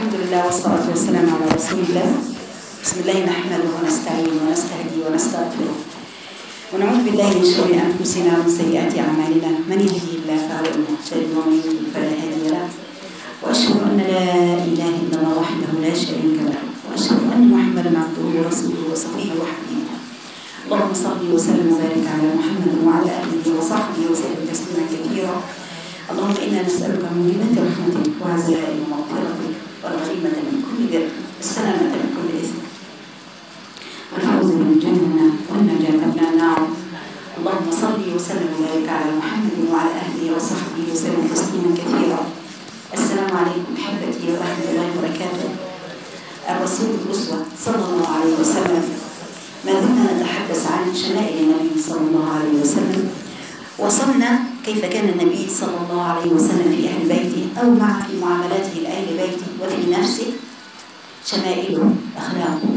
الحمد لله والصلاة والسلام على رسول الله بسم الله نحمده ونستعين ونستهدي ونستغفره ونعوذ بالله من شرور أنفسنا ومن سيئات أعمالنا من يهده الله فهو المهتدي ومن يضلل فلا هادي له وأشهد أن لا إله إلا الله وحده لا شريك له وأشهد أن محمدا عبده ورسوله وصفيه وحبيبه اللهم صل وسلم وبارك على محمد وعلى آله وصحبه وسلم تسليما كثيرا اللهم إنا نسألك موجبات رحمتك وعزائم مغفرتك والغنيمة من كل ذنب السلامة من كل إثم والفوز بالجنة والنجاة من النار اللهم صل وسلم وبارك على محمد وعلى أهله وصحبه وسلم تسليما كثيرا السلام عليكم أحبتي ورحمة الله وبركاته الرسول الأسوة صلى الله عليه وسلم ما زلنا نتحدث عن شمائل النبي صلى الله عليه وسلم وصلنا كيف كان النبي صلى الله عليه وسلم في أهل بيته أو مع في معاملاته لأهل بيته وفي نفسه شمائله أخلاقه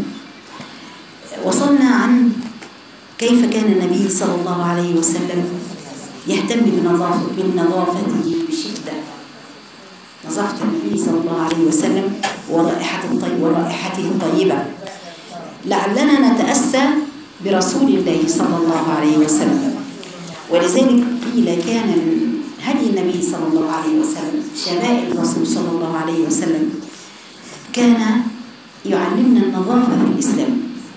وصلنا عن كيف كان النبي صلى الله عليه وسلم يهتم بنظافة بنظافته بشدة نظافة النبي صلى الله عليه وسلم ورائحة الطيب ورائحته الطيبة لعلنا نتأسى برسول الله صلى الله عليه وسلم ولذلك قيل كان هدي النبي صلى الله عليه وسلم شمائل الرسول صلى الله عليه وسلم كان يعلمنا النظافة في الإسلام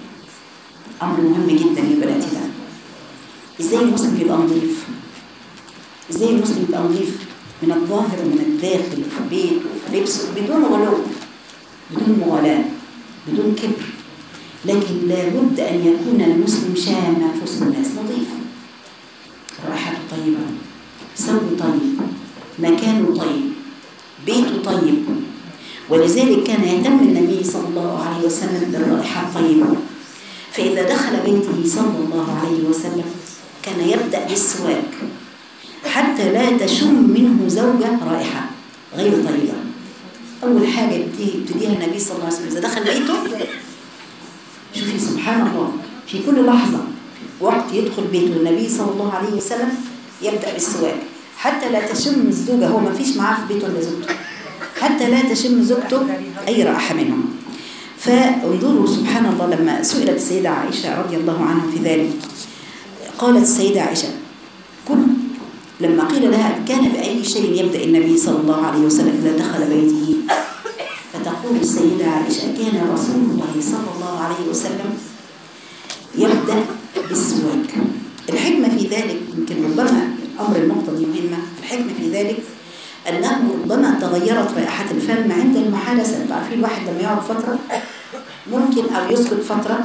أمر مهم جدا يا بناتنا إزاي المسلم يبقى نظيف إزاي المسلم يبقى نظيف من الظاهر ومن الداخل في بيته وفي لبسه بدون غلو بدون مغالاة بدون كبر لكن لابد أن يكون المسلم شامع في وسط الناس نظيف رائحته طيبة ثوبه طيب مكانه طيب بيته طيب ولذلك كان يهتم النبي صلى الله عليه وسلم بالرائحة الطيبة فإذا دخل بيته صلى الله عليه وسلم كان يبدأ بالسواك حتى لا تشم منه زوجة رائحة غير طيبة أول حاجة يبتديها النبي صلى الله عليه وسلم إذا دخل بيته شوفي سبحان الله في كل لحظة وقت يدخل بيته النبي صلى الله عليه وسلم يبدأ بالسواك حتى لا تشم الزوجة هو ما فيش معاه في بيته إلا زوجته حتى لا تشم زوجته أي رائحة منهم فانظروا سبحان الله لما سئلت السيدة عائشة رضي الله عنها في ذلك قالت السيدة عائشة كل لما قيل لها كان بأي شيء يبدأ النبي صلى الله عليه وسلم إذا دخل بيته فتقول السيدة عائشة كان رسول الله صلى الله عليه وسلم يبدأ بالسواك الحكمة في ذلك يمكن ربما أمر النقطة دي مهمة الحكمة في ذلك أنه ربما تغيرت رائحة الفم عند المحادثة أنتوا عارفين الواحد لما يقعد فترة ممكن أو يسكت فترة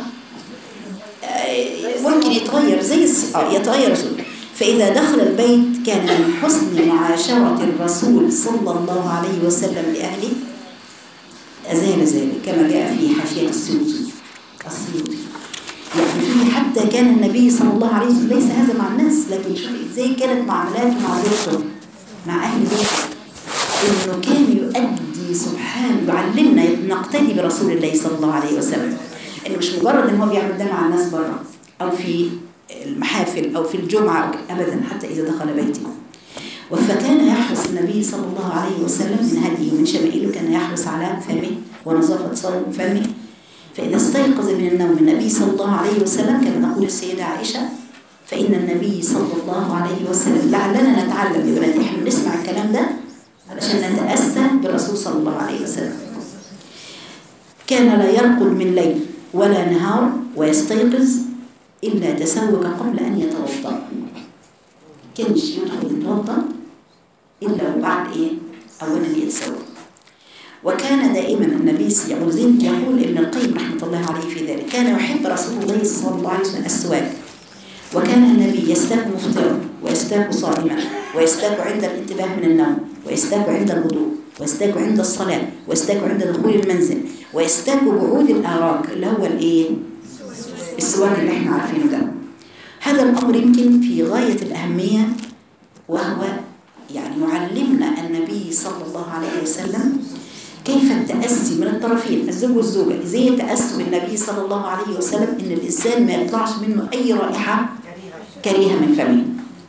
ممكن يتغير زي الس... آه يتغير رسول فإذا دخل البيت كان من حسن معاشرة الرسول صلى الله عليه وسلم لأهله أزال ذلك كما جاء في حاشية السيوطي السيوطي يعني في حتى كان النبي صلى الله عليه وسلم ليس هذا مع الناس لكن شوفي ازاي كانت معاملاته مع زوجته مع أهل بيته إنه كان يؤدي سبحان يعلمنا نقتدي برسول الله صلى الله عليه وسلم إنه مش مجرد إن هو بيعمل ده مع الناس بره أو في المحافل أو في الجمعة أبدا حتى إذا دخل بيته فكان يحرص النبي صلى الله عليه وسلم من هديه ومن شمائله كان يحرص على فمه ونظافة صوب فمه فإذا استيقظ من النوم النبي صلى الله عليه وسلم كما تقول السيدة عائشة فإن النبي صلى الله عليه وسلم لعلنا نتعلم يا بناتي احنا نسمع الكلام ده علشان نتأسى بالرسول صلى الله عليه وسلم كان لا يرقد من ليل ولا نهار ويستيقظ إلا تسوق قبل أن يتوضأ كانش يدخل يتوضأ إلا بعد إيه أولا يتسوق وكان دائما النبي يقول يقول ابن القيم رحمة الله عليه في ذلك كان يحب رسول الله صلى الله عليه وسلم السواك وكان النبي يستاك مفطرا ويستاك صائما ويستاك عند الانتباه من النوم ويستاك عند الوضوء ويستاك عند الصلاة ويستاك عند دخول المنزل ويستاك بعود الآراك اللي هو الايه السواك اللي احنا عارفينه ده هذا الأمر يمكن في غاية الأهمية وهو يعني يعلمنا النبي صلى الله عليه وسلم كيف التأسي من الطرفين الزوج والزوجة زي التأسي بالنبي صلى الله عليه وسلم إن الإنسان ما يطلعش منه أي رائحة كريهة من فمه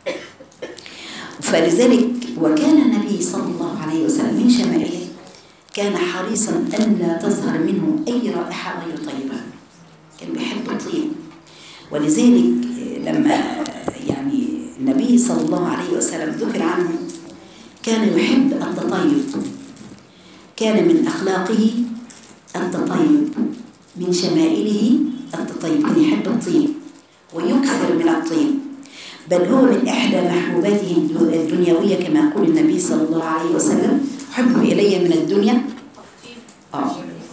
فلذلك وكان النبي صلى الله عليه وسلم من شمائله كان حريصا ألا تظهر منه أي رائحة غير طيبة كان بيحب الطيب ولذلك لما يعني النبي صلى الله عليه وسلم ذكر عنه كان يحب التطيب كان من أخلاقه التطيب من شمائله التطيب كان يحب الطيب ويكثر من الطيب بل هو من إحدى محبوباته الدنيوية كما يقول النبي صلى الله عليه وسلم حب إلي من الدنيا آه.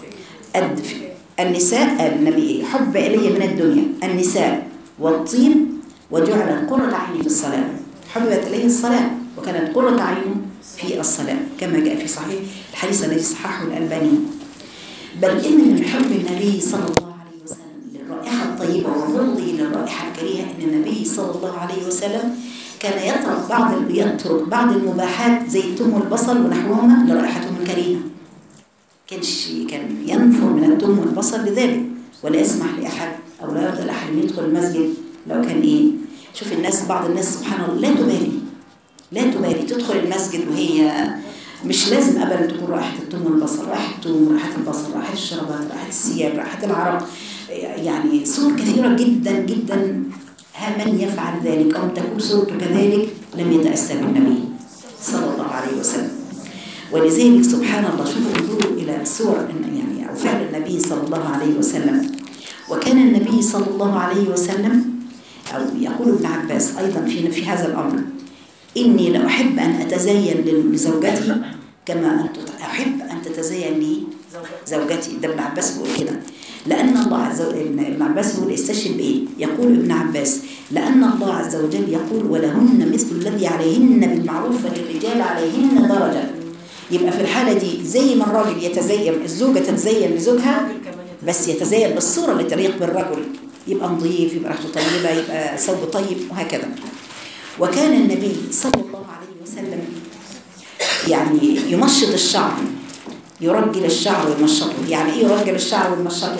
النساء النبي حب إلي من الدنيا النساء والطيب وجعل قرة عيني في الصلاة حببت إليه الصلاة وكانت قرة عينه في الصلاة كما جاء في صحيح الحديث الذي صححه الألباني بل إن من حب النبي صلى الله عليه وسلم للرائحة الطيبة وبغضه للرائحة الكريهة أن النبي صلى الله عليه وسلم كان يترك بعض يترك بعض المباحات زي التم والبصل ونحوهما لرائحتهم الكريهة كانش كان ينفر من التم والبصل لذلك ولا يسمح لأحد أو لا يرضى لأحد أن يدخل المسجد لو كان إيه شوف الناس بعض الناس سبحان الله لا تبالي لا تبالي تدخل المسجد وهي مش لازم ابدا تكون رائحه الثوم والبصل رائحه الثوم رائحه البصل رائحه الشربات رائحه الثياب رائحه العرق يعني صور كثيره جدا جدا من يفعل ذلك او تكون صورته كذلك لم يتاسى بالنبي صلى الله عليه وسلم ولذلك سبحان الله شوفوا انظروا الى صور يعني او فعل النبي صلى الله عليه وسلم وكان النبي صلى الله عليه وسلم او يقول ابن عباس ايضا في في هذا الامر إني لأحب أن أتزين لزوجتي كما أنت أحب أن تتزين لي زوجتي ده ابن عباس بيقول كده لأن الله عز وجل ابن عباس بيقول استشهد بإيه؟ يقول ابن عباس لأن الله عز وجل يقول ولهن مثل الذي عليهن بالمعروف فللرجال عليهن درجة يبقى في الحالة دي زي ما الراجل يتزين الزوجة تتزين لزوجها بس يتزين بالصورة اللي تليق بالرجل يبقى نظيف يبقى ريحته طيبة يبقى ثوب طيب وهكذا وكان النبي صلى الله عليه وسلم يعني يمشط الشعر يرجل الشعر ويمشطه يعني ايه يرجل الشعر ويمشطه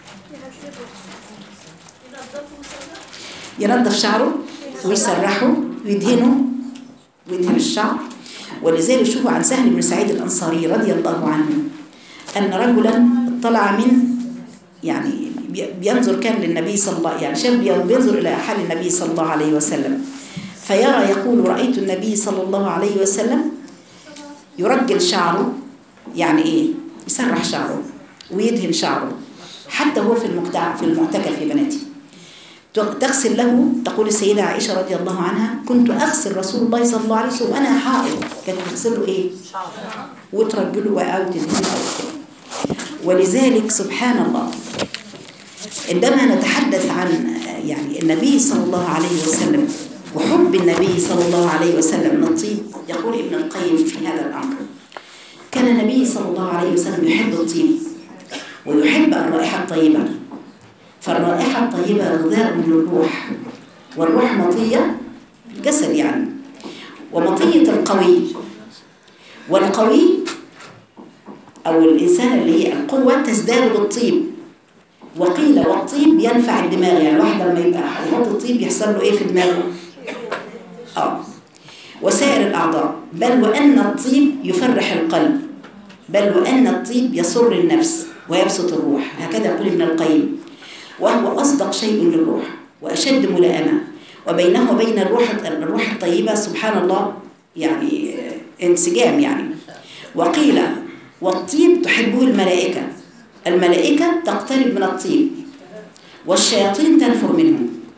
ينظف شعره ويسرحه ويدهنه ويدهن الشعر ولذلك شوفوا عن سهل بن سعيد الأنصاري رضي الله عنه أن رجلا طلع من يعني بينظر كان للنبي صلى الله يعني شاب بينظر إلى حال النبي صلى الله عليه وسلم فيرى يقول رأيت النبي صلى الله عليه وسلم يرجل شعره يعني إيه يسرح شعره ويدهن شعره حتى هو في المقتع في المعتكف يا بناتي تغسل له تقول السيدة عائشة رضي الله عنها كنت أغسل رسول الله صلى الله عليه وسلم وأنا حائض كانت تغسل له إيه وترجله أو تدهنه أو كده ولذلك سبحان الله عندما نتحدث عن يعني النبي صلى الله عليه وسلم وحب النبي صلى الله عليه وسلم للطيب يقول ابن القيم في هذا الأمر كان النبي صلى الله عليه وسلم يحب الطيب ويحب الرائحة الطيبة فالرائحة الطيبة غذاء للروح والروح مطية الجسد يعني ومطية القوي والقوي أو الإنسان اللي هي القوة تزداد بالطيب وقيل والطيب ينفع الدماغ يعني الواحد لما يبقى يحط الطيب يحصل له ايه في دماغه اه وسائر الأعضاء بل وأن الطيب يفرح القلب بل وأن الطيب يسر النفس ويبسط الروح هكذا يقول ابن القيم وهو أصدق شيء للروح وأشد ملائمة وبينه وبين الروح الروح الطيبة سبحان الله يعني انسجام يعني وقيل والطيب تحبه الملائكة الملائكة تقترب من الطيب والشياطين تنفر منه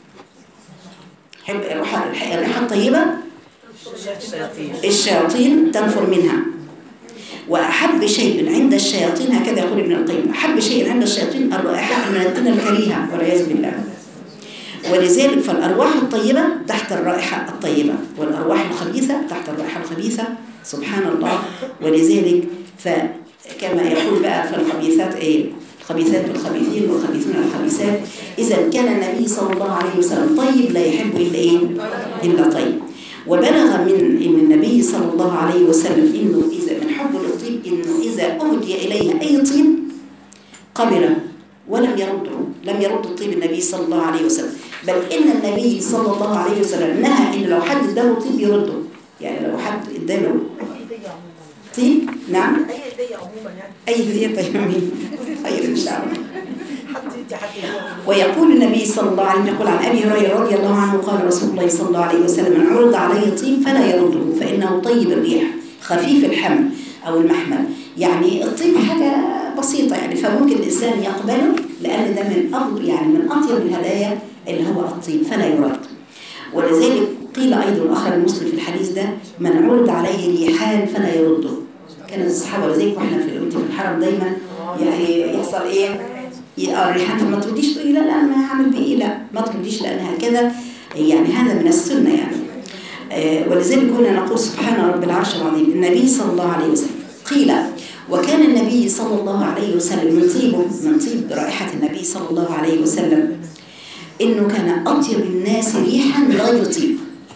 حب الروح الريحة الطيبة الشياطين تنفر منها وأحب شيء عند الشياطين هكذا يقول ابن القيم أحب شيء عند الشياطين الرائحة من الدين الكريهة والعياذ بالله ولذلك فالأرواح الطيبة تحت الرائحة الطيبة والأرواح الخبيثة تحت الرائحة الخبيثة سبحان الله ولذلك فكما يقول بقى فالخبيثات إيه الخبيثات والخبيثين والخبيثون الخبيثات إذا كان النبي صلى الله عليه وسلم طيب لا يحب إلا إيه إلا طيب وبلغ من إن النبي صلى الله عليه وسلم إنه إذا من حبه للطيب إنه إذا أهدي إليه أي طيب قبله ولم يرده لم يرد الطيب النبي صلى الله عليه وسلم بل إن النبي صلى الله عليه وسلم نهى إن لو حد اداله طيب يرده يعني لو حد اداله طيب نعم اي هديه عموما أي هدية طيب أمين خير إن شاء الله ويقول النبي صلى الله عليه وسلم يقول عن ابي هريره رضي الله عنه قال رسول الله صلى الله عليه وسلم من عرض عليه طيب فلا يرده فانه طيب الريح خفيف الحمل او المحمل يعني الطيب حاجه بسيطه يعني فممكن الانسان يقبله لان ده من أفضل يعني من اطيب الهدايا اللي هو الطيب فلا يرد ولذلك قيل ايضا اخر المسلم في الحديث ده من عرض عليه ريحان فلا يرده كان الصحابه ولذلك واحنا في في الحرم دايما يعني يحصل ايه اه الريحان فما ترديش تقولي لا لا انا هعمل بايه لا ما ترديش لان هكذا يعني هذا من السنه يعني آه ولذلك كنا نقول سبحان رب العرش العظيم النبي صلى الله عليه وسلم قيل وكان النبي صلى الله عليه وسلم من طيبه من طيب رائحه النبي صلى الله عليه وسلم انه كان اطيب الناس ريحا من غير طيب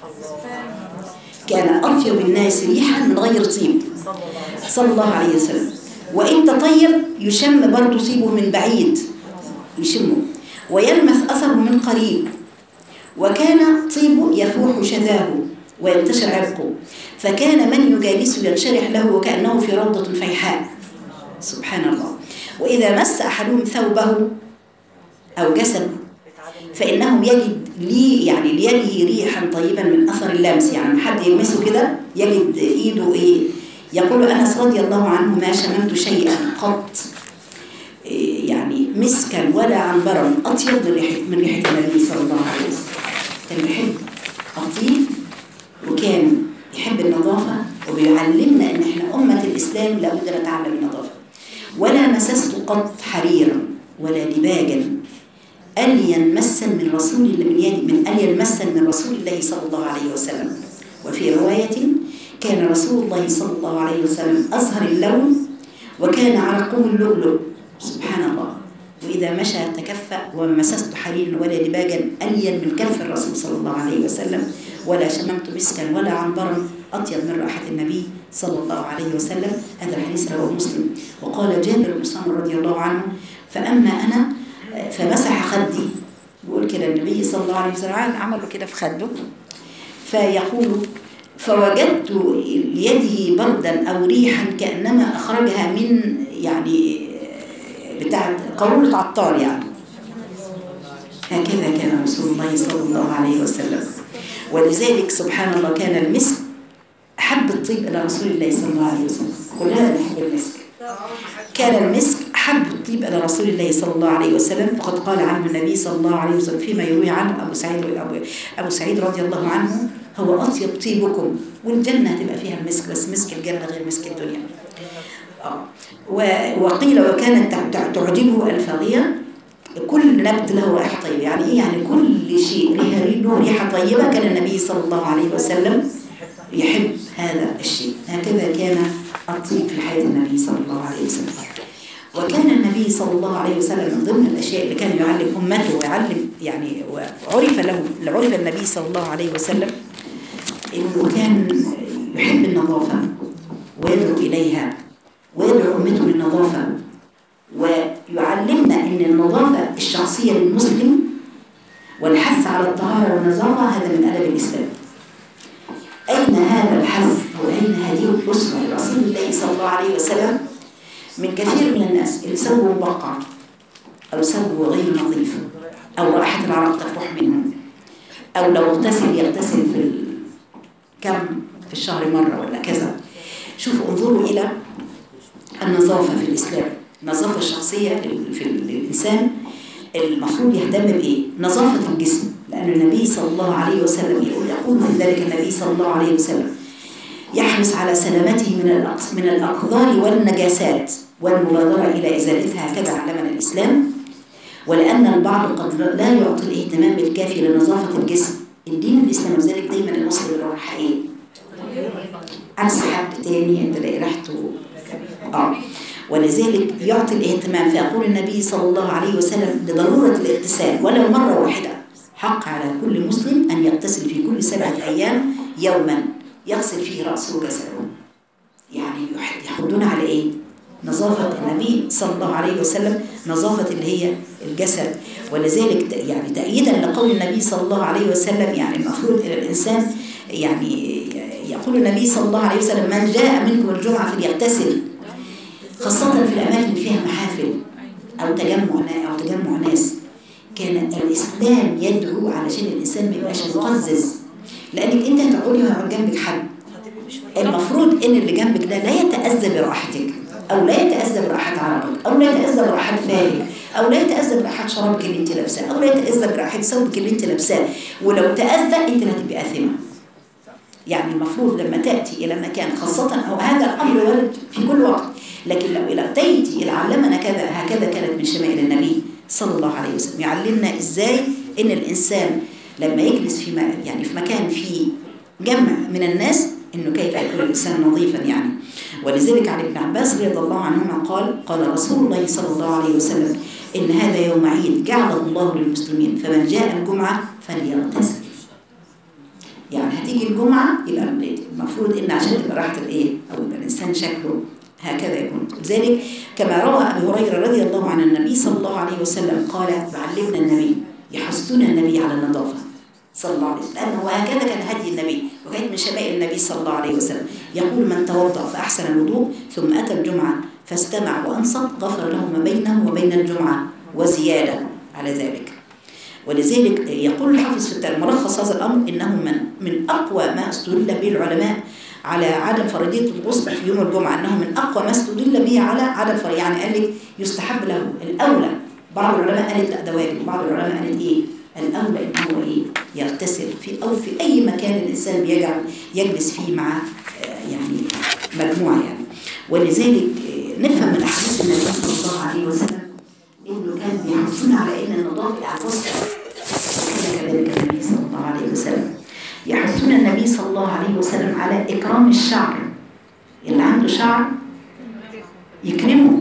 كان اطيب الناس ريحا من غير طيب صلى الله عليه وسلم وإن تطيب يشم برضه طيبه من بعيد يشمه ويلمس أثره من قريب وكان طيبه يفوح شذاه وينتشر عرقه فكان من يجالسه ينشرح له وكأنه في روضة فيحاء سبحان الله وإذا مس أحدهم ثوبه أو جسده فإنه يجد لي يعني ليده ريحا طيبا من أثر اللمس يعني حد يلمسه كده يجد إيده إيه يقول أنس رضي الله عنه ما شممت شيئا قط يعني مسكا ولا عنبرا أطيب من ريحة من ريحة النبي صلى الله عليه وسلم كان بيحب الطيب وكان يحب النظافة وبيعلمنا إن إحنا أمة الإسلام لابد نتعلم النظافة ولا مسست قط حريرا ولا دباجا ألين مسا من رسول الله من يد من ألين مسا من رسول الله صلى الله عليه وسلم وفي رواية كان رسول الله صلى الله عليه وسلم أزهر اللون وكان عرقه اللؤلؤ سبحان الله وإذا مشى تكفأ وما مسست حرير ولا دباجا ألين من كف الرسول صلى الله عليه وسلم ولا شممت مسكا ولا عنبرا أطيب من رائحة النبي صلى الله عليه وسلم هذا الحديث رواه مسلم وقال جابر بن سمر رضي الله عنه فأما أنا فمسح خدي يقول كده النبي صلى الله عليه وسلم عمل كده في خده فيقول فوجدت ليده بردا أو ريحا كأنما أخرجها من يعني بتاعت قارورة عطار يعني هكذا كان رسول الله صلى الله عليه وسلم ولذلك سبحان الله كان المسك أحب الطيب إلى رسول الله صلى الله عليه وسلم كلنا نحب المسك كان المسك أحب الطيب إلى رسول الله صلى الله عليه وسلم وقد قال عنه النبي صلى الله عليه وسلم فيما يروي عنه أبو سعيد أبو, أبو سعيد رضي الله عنه هو أطيب طيبكم والجنة هتبقى فيها المسك بس مسك الجنة غير مسك الدنيا آه. وقيل وكانت تعجبه الفاضية كل نبت له رائحة طيبة يعني إيه يعني كل شيء له ريحة طيبة كان النبي صلى الله عليه وسلم يحب هذا الشيء هكذا كان الطيب في حياة النبي صلى الله عليه وسلم وكان النبي صلى الله عليه وسلم من ضمن الأشياء اللي كان يعلم أمته ويعلم يعني وعرف له عرف النبي صلى الله عليه وسلم إنه كان يحب النظافة ويدعو إليها ويدعو أمته للنظافة ويعلمنا أن النظافة الشخصية للمسلم والحث على الطهارة والنظافة هذا من أدب الإسلام أين هذا الحث وأين هذه الأسرة لرسول الله صلى الله عليه وسلم من كثير من الناس اللي سووا مبقع أو سووا غير نظيف أو رائحة العرق تفرح منهم أو لو اغتسل يغتسل في كم في الشهر مرة ولا كذا شوفوا انظروا إلى النظافة في الإسلام النظافة الشخصية في الإنسان المفروض يهتم بإيه؟ نظافة الجسم لأن النبي صلى الله عليه وسلم يقول يقول من ذلك النبي صلى الله عليه وسلم يحرص على سلامته من من الأقذار والنجاسات والمبادرة إلى إزالتها هكذا علمنا الإسلام ولأن البعض قد لا يعطي الاهتمام الكافي لنظافة الجسم الدين الإسلامي ذلك دايما المسلم يروح إيه؟ عكس حد تاني أنت تلاقي ريحته آه ولذلك يعطي الاهتمام فيقول النبي صلى الله عليه وسلم لضرورة الاغتسال ولو مرة واحدة حق على كل مسلم أن يغتسل في كل سبعة أيام يوما يغسل فيه رأسه وجسده يعني يحضون على إيه؟ نظافة النبي صلى الله عليه وسلم نظافة اللي هي الجسد ولذلك يعني تأييدا لقول النبي صلى الله عليه وسلم يعني المفروض إلى الإنسان يعني يقول النبي صلى الله عليه وسلم من جاء منكم الجمعة فليغتسل خاصة في الأماكن اللي فيها محافل أو تجمع نا- أو تجمع ناس كان الإسلام يدعو علشان الإنسان ما يبقاش مقزز لأنك أنت هتقعدي وهيقعد جنبك حد المفروض ان اللي جنبك ده لا يتأذى براحتك او لا يتأذى براحة عرقك او لا يتأذى براحة فارك او لا يتأذى براحة شرابك اللي انت لابساه او لا يتأذى براحة ثوبك اللي انت لابساه ولو تأذى انت اللي هتبقى آثمة يعني المفروض لما تأتي إلى مكان خاصة أو هذا الأمر وارد في كل وقت لكن لو إلى أتيتي إلى علمنا كذا هكذا كانت من شمائل النبي صلى الله عليه وسلم يعلمنا إزاي إن الإنسان لما يجلس في م- يعني في مكان فيه جمع من الناس إنه كيف يكون الإنسان نظيفا يعني ولذلك عن ابن عباس رضي الله عنهما قال قال رسول الله صلى الله عليه وسلم إن هذا يوم عيد جعله الله للمسلمين فمن جاء الجمعة فليغتسل يعني هتيجي الجمعة يبقى المفروض إن عشان تبقى راحة الإيه أو يبقى الإنسان شكله هكذا يكون لذلك كما روى أبي هريرة رضي الله عن النبي صلى الله عليه وسلم قال علمنا النبي يحثنا النبي على النظافة صلى الله عليه وسلم لأنه وهكذا كان هدي النبي وكانت من شمائل النبي صلى الله عليه وسلم يقول من توضأ فأحسن الوضوء ثم أتى الجمعة فاستمع وأنصت غفر له ما بينه وبين الجمعة وزيادة على ذلك ولذلك يقول الحافظ في الملخص هذا الأمر إنه من من أقوى ما استدل به العلماء على عدم فرضية الغسل في يوم الجمعة أنه من أقوى ما استدل به على عدم فرضية يعني قال لك يستحب له الأولى بعض العلماء قالت لا ده واجب وبعض العلماء قالت إيه الأولى إن هو إيه يغتسل في أو في أي مكان الإنسان بيجعل يجلس فيه مع آه، يعني مجموعة يعني ولذلك آه، نفهم من أحاديث النبي صلى الله عليه وسلم إنه كان بيحثنا على إن النظافة على الوسط وكان كذلك النبي صلى الله عليه وسلم يحثنا النبي صلى الله عليه وسلم على إكرام الشعر اللي عنده شعر يكرمه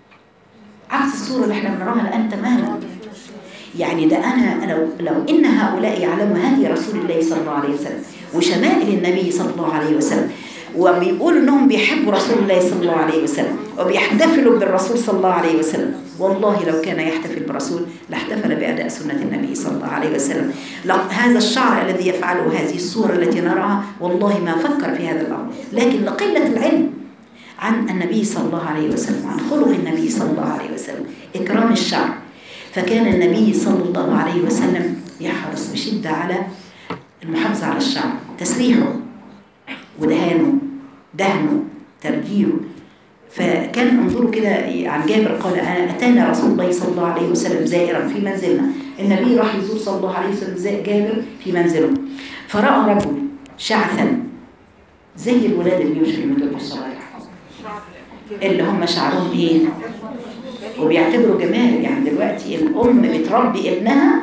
عكس الصورة اللي احنا بنراها الآن تماما يعني ده أنا لو, لو إن هؤلاء يعلموا هدي رسول الله صلى الله عليه وسلم وشمائل النبي صلى الله عليه وسلم وبيقولوا إنهم بيحبوا رسول الله صلى الله عليه وسلم وبيحتفلوا بالرسول صلى الله عليه وسلم والله لو كان يحتفل بالرسول لاحتفل بأداء سنة النبي صلى الله عليه وسلم لو هذا الشعر الذي يفعله هذه الصورة التي نراها والله ما فكر في هذا الأمر لكن لقلة العلم عن النبي صلى الله عليه وسلم عن خلق النبي صلى الله عليه وسلم إكرام الشعر فكان النبي صلى الله عليه وسلم يحرص بشدة على المحافظة على الشعر تسريحه ودهانه دهنه ترجيله فكان انظروا كده عن جابر قال أنا أتانا رسول الله صلى الله عليه وسلم زائرا في منزلنا النبي راح يزور صلى الله عليه وسلم زي جابر في منزله فرأى رجل شعثا زي الولاد اللي بيمشوا من دول الصغير اللي هم شعرهم ايه وبيعتبروا جمال يعني دلوقتي الام بتربي ابنها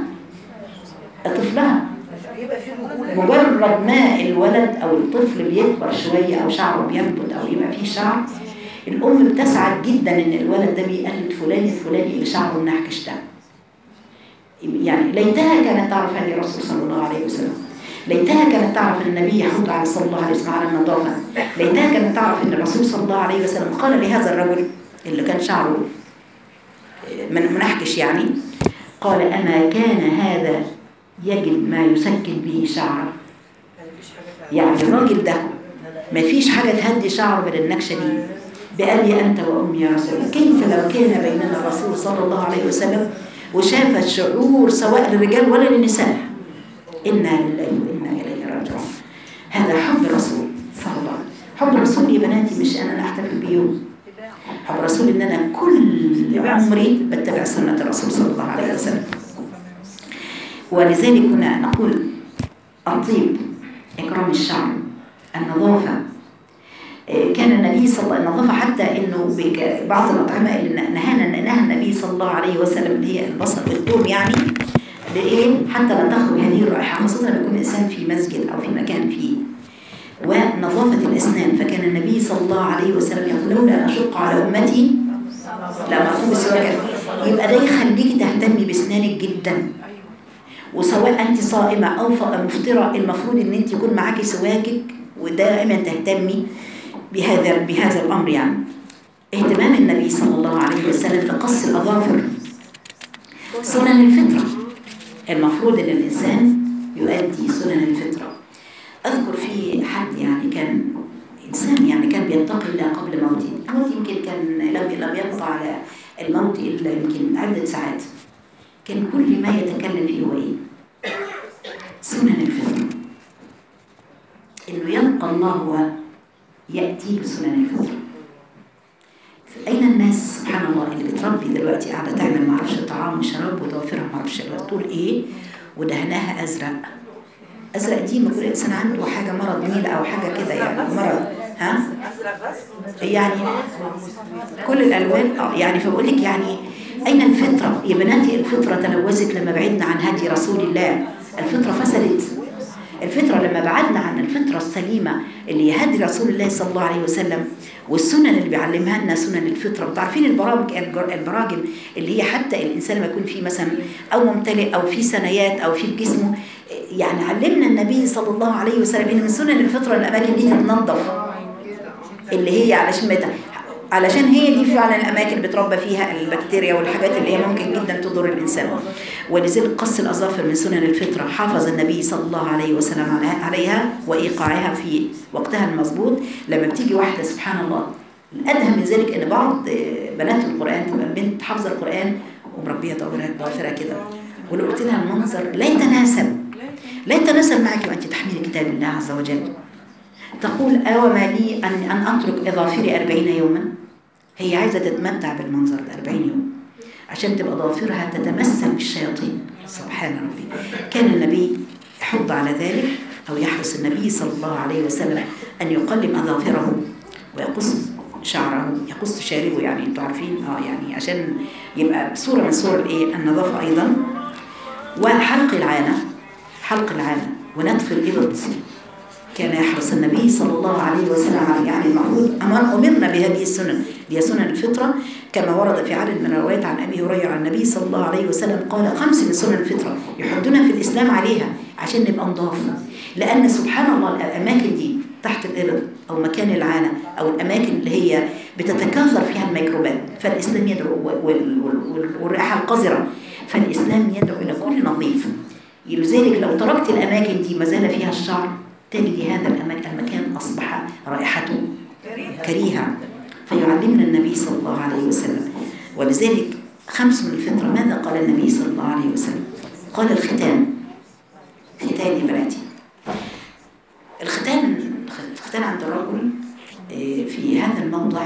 طفلها مجرد ما الولد او الطفل بيكبر شويه او شعره بينبت او يبقى فيه شعر الام بتسعد جدا ان الولد ده بيقلد فلان الفلاني اللي شعره منحكش ده يعني ليتها كانت تعرف هذه الرسول صلى الله عليه وسلم ليتها كانت تعرف ان النبي يحض على صلى الله عليه وسلم على النظافه ليتها كانت تعرف ان الرسول صلى الله عليه وسلم قال لهذا الرجل اللي كان شعره من منحكش يعني قال اما كان هذا يجد ما يسكن به شعره يعني الراجل ده ما فيش حاجه تهدي شعره غير النكشه دي بأبي أنت وأمي يا رسول الله كيف لو كان بيننا الرسول صلى الله عليه وسلم وشاف الشعور سواء للرجال ولا للنساء إنا لله وإنا إليه راجعون هذا حب الرسول صلى الله عليه وسلم حب الرسول يا بناتي مش أنا أحتفل بيوم حب الرسول إن أنا كل عمري بتبع سنة الرسول صلى الله عليه وسلم ولذلك كنا نقول الطيب إكرام الشعر النظافة كان النبي صلى الله عليه وسلم النظافة حتى إنه بعض الأطعمة اللي نهانا نهى النبي صلى الله عليه وسلم اللي هي البصل والثوم يعني لإيه حتى لا تخرج هذه الرائحة خاصة لما يكون الإنسان في مسجد أو في مكان فيه ونظافة الأسنان فكان النبي صلى الله عليه وسلم يقول لولا أن أشق على أمتي لا مفهوم السواك يبقى ده يخليكي تهتمي بأسنانك جدا وسواء أنت صائمة أو مفطرة المفروض إن أنت يكون معاكي سواكك ودائما تهتمي بهذا بهذا الأمر يعني اهتمام النبي صلى الله عليه وسلم بقص الأظافر سنن الفطرة المفروض أن الإنسان يؤدي سنن الفطرة أذكر في حد يعني كان إنسان يعني كان بيتقي الله قبل موته الموت يمكن كان كان لم لم يبقى على الموت الا يمكن عده ساعات كان كل ما يتكلم فيه هو ايه؟ سنن الفطر انه يلقى الله وياتي بسنن الفطر اين الناس سبحان الله اللي بتربي دلوقتي قاعده تعمل معرفش طعام وشراب وضوافرها معرفش تقول ايه ودهناها ازرق ازرق دي ما كل انسان عنده حاجه مرض نيل او حاجه كده يعني مرض ها يعني كل الالوان اه يعني فبقول لك يعني اين الفطره يا بناتي الفطره تلوثت لما بعدنا عن هدي رسول الله الفطره فسدت الفطره لما بعدنا عن الفطره السليمه اللي يهدي رسول الله صلى الله عليه وسلم والسنن اللي بيعلمها لنا سنن الفطره انتوا عارفين البرامج البراجم اللي هي حتى الانسان لما يكون فيه مثلا او ممتلئ او في ثنايات او في جسمه يعني علمنا النبي صلى الله عليه وسلم ان من سنن الفطره الاماكن دي تتنظف اللي هي علشان متى علشان هي دي فعلا الاماكن اللي بتربى فيها البكتيريا والحاجات اللي هي ممكن جدا تضر الانسان ولذلك قص الاظافر من سنن الفطره حافظ النبي صلى الله عليه وسلم عليها وايقاعها في وقتها المظبوط لما بتيجي واحده سبحان الله الادهم من ذلك ان بعض بنات القران تبقى بنت حافظه القران ومربيه ضوافرها كده ولو قلت لها المنظر لا يتناسب لا يتناسب معك وانت تحملي كتاب الله عز وجل تقول أو ما لي أن, أن أترك إظافري أربعين يوما هي عايزة تتمتع بالمنظر ده أربعين يوم عشان تبقى ضوافرها تتمثل بالشياطين سبحان ربي كان النبي يحض على ذلك أو يحرص النبي صلى الله عليه وسلم أن يقلم أظافره ويقص شعره يقص شاربه يعني انتوا عارفين اه يعني عشان يبقى صورة من صور الايه النظافة أيضا وحلق العانة حلق العانة ونتف الإبط كان يحرص النبي صلى الله عليه وسلم عليه يعني المفروض أمر أمرنا بهذه السنن هي سنن الفطرة كما ورد في عدد من الروايات عن أبي هريرة عن النبي صلى الله عليه وسلم قال خمس من سنن الفطرة يحدنا في الإسلام عليها عشان نبقى نضاف لأن سبحان الله الأماكن دي تحت الإبط أو مكان العانة أو الأماكن اللي هي بتتكاثر فيها الميكروبات فالإسلام يدعو والرائحة القذرة فالإسلام يدعو إلى كل نظيف لذلك لو تركت الأماكن دي ما زال فيها الشعر تجد هذا المكان أصبح رائحته كريهة فيعلمنا النبي صلى الله عليه وسلم ولذلك خمس من الفطرة ماذا قال النبي صلى الله عليه وسلم قال الختان ختان يا بناتي الختان الختان عند الرجل في هذا الموضع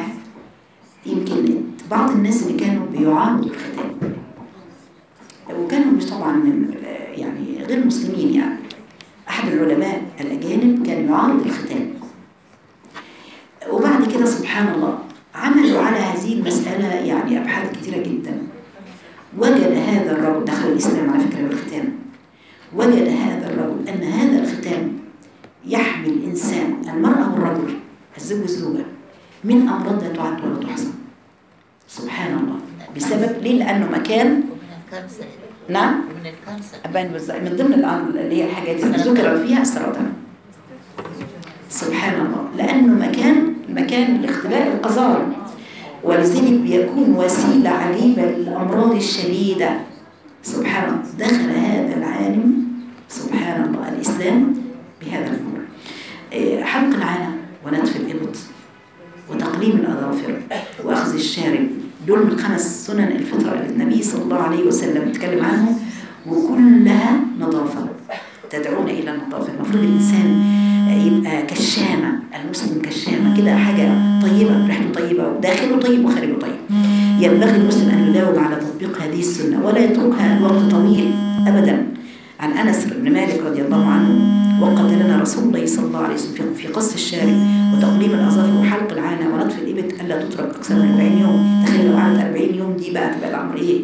يمكن بعض الناس اللي كانوا بيعانوا الختان وكانوا مش طبعا من يعني غير مسلمين يعني أحد العلماء الأجانب كان يعارض الختان وبعد كده سبحان الله عملوا على هذه المسألة يعني أبحاث كثيرة جدا وجد هذا الرجل دخل الإسلام على فكرة بالختان وجد هذا الرجل أن هذا الختان يحمي الإنسان المرأة والرجل الزوج والزوجة من أمراض لا تعد ولا تحصى سبحان الله بسبب ليه لأنه مكان نعم من الكانسر أبان من ضمن الأمر اللي هي الحاجات اللي ذكر فيها السرطان سبحان الله لأنه مكان مكان لاختباء القذارة ولذلك بيكون وسيلة عجيبة للأمراض الشديدة سبحان الله دخل هذا العالم سبحان الله الإسلام بهذا الأمر حلق العانة ونتف الإبط وتقليم الأظافر وأخذ الشارب دول من خمس سنن الفطرة اللي النبي صلى الله عليه وسلم اتكلم عنهم وكلها نظافة تدعونا إلى النظافة المفروض الإنسان يبقى كشامة المسلم كشامة كده حاجة طيبة ريحته طيبة وداخله طيب وخارجه طيب ينبغي المسلم أن يداوم على تطبيق هذه السنة ولا يتركها لوقت طويل أبدا عن أنس بن مالك رضي الله عنه وقد لنا رسول الله صلى الله عليه وسلم في قص الشارب وتقليم الأظافر وحلق العانة ونطف الإبط ألا تترك أكثر من 40 يوم تخيل لو قعدت 40 يوم دي بقى تبقى الأمر إيه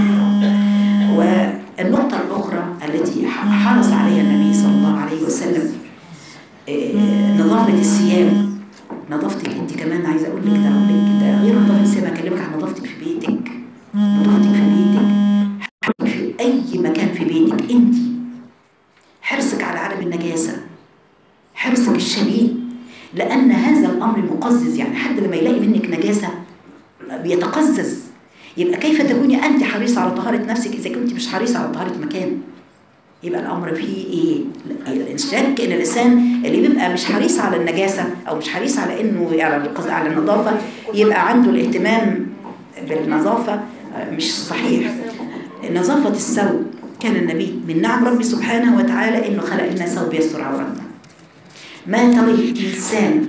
والنقطة الأخرى التي حرص عليها النبي صلى الله عليه وسلم نظافة الثياب نظافتك انت كمان عايزه اقول لك ده اقول لك ده غير نظافه الثياب هكلمك عن نظافتك في بيتك نظافتك في بيتك في اي مكان في بيتك انت حرصك على عدم النجاسه حرصك الشديد لان هذا الامر مقزز يعني حد لما يلاقي منك نجاسه بيتقزز يبقى كيف تكوني انت حريصه على طهاره نفسك اذا كنت مش حريصه على طهاره مكان يبقى الامر فيه ايه الشك ان الانسان اللي بيبقى مش حريص على النجاسه او مش حريص على انه يعني على النظافه يبقى عنده الاهتمام بالنظافه مش صحيح نظافه الثوب كان النبي من نعم ربي سبحانه وتعالى انه خلق لنا ثوب يستر عورتنا ما ترى انسان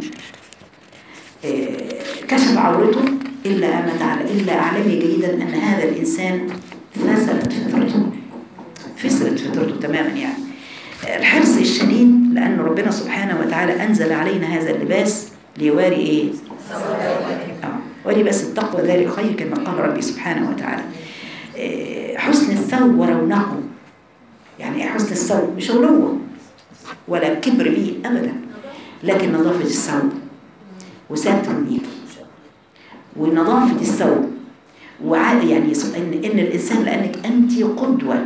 كشف عورته الا ما تعالى الا اعلمي جيدا ان هذا الانسان فسدت فطرته فسرت فطرته تماما يعني الحرص الشديد لأن ربنا سبحانه وتعالى أنزل علينا هذا اللباس ليواري إيه؟ آه. ولباس التقوى ذلك خير كما قال ربي سبحانه وتعالى إيه حسن الثوب ورونقه يعني حسن الثوب مش علوه ولا كبر به أبدا لكن نظافة الثوب وستر ليك ونظافة الثوب وعاد يعني إن, إن الإنسان لأنك أنت قدوة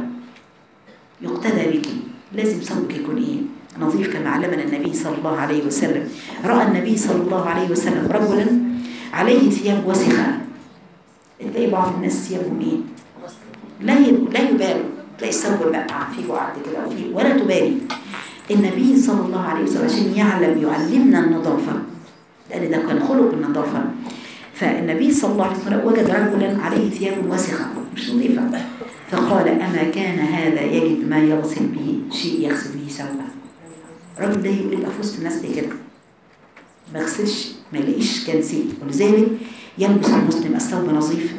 يقتدى بك لازم ثوبك يكون ايه نظيف كما علمنا النبي صلى الله عليه وسلم راى النبي صلى الله عليه وسلم رجلا عليه ثياب وسخه تلاقي بعض الناس ثيابهم ايه لا لا يبالوا تلاقي الثوب بقع فيه وعد كده وفيه ولا تبالي النبي صلى الله عليه وسلم عشان يعلم يعلمنا النظافه لان ده كان خلق النظافه فالنبي صلى الله عليه وسلم وجد رجلا عليه ثياب وسخه مش نظيفه فقال أما كان هذا يجد ما يغسل به شيء يغسل به ثوبه الراجل ده يبقى في وسط الناس دي كده ما يغسلش ما يلاقيش كنسي ولذلك يلبس المسلم الثوب نظيف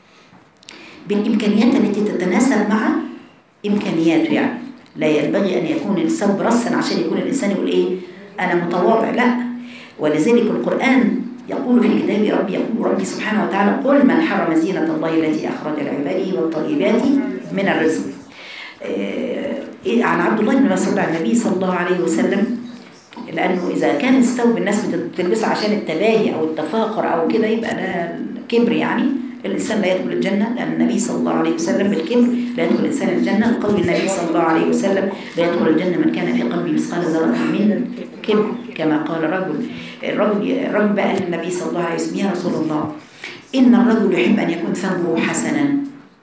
بالإمكانيات التي تتناسب مع إمكانياته يعني لا ينبغي أن يكون الثوب رسا عشان يكون الإنسان يقول إيه أنا متواضع لا ولذلك القرآن يقول في كتاب ربي يقول ربي سبحانه وتعالى قل من حرم زينة الله التي أخرج لعباده والطيبات من الرزق إيه عن عبد الله بن مسعود عن النبي صلى الله عليه وسلم لأنه إذا كان الثوب الناس بتلبسه عشان التباهي أو التفاخر أو كده يبقى ده كبر يعني الإنسان لا يدخل الجنة لأن النبي صلى الله عليه وسلم بالكبر لا يدخل الإنسان الجنة قول النبي صلى الله عليه وسلم لا يدخل الجنة من كان في قلبه مثقال ذرة من كبر كما قال رجل الرجل الرجل بقى للنبي صلى الله عليه وسلم يا رسول الله إن الرجل يحب أن يكون ثوبه حسنا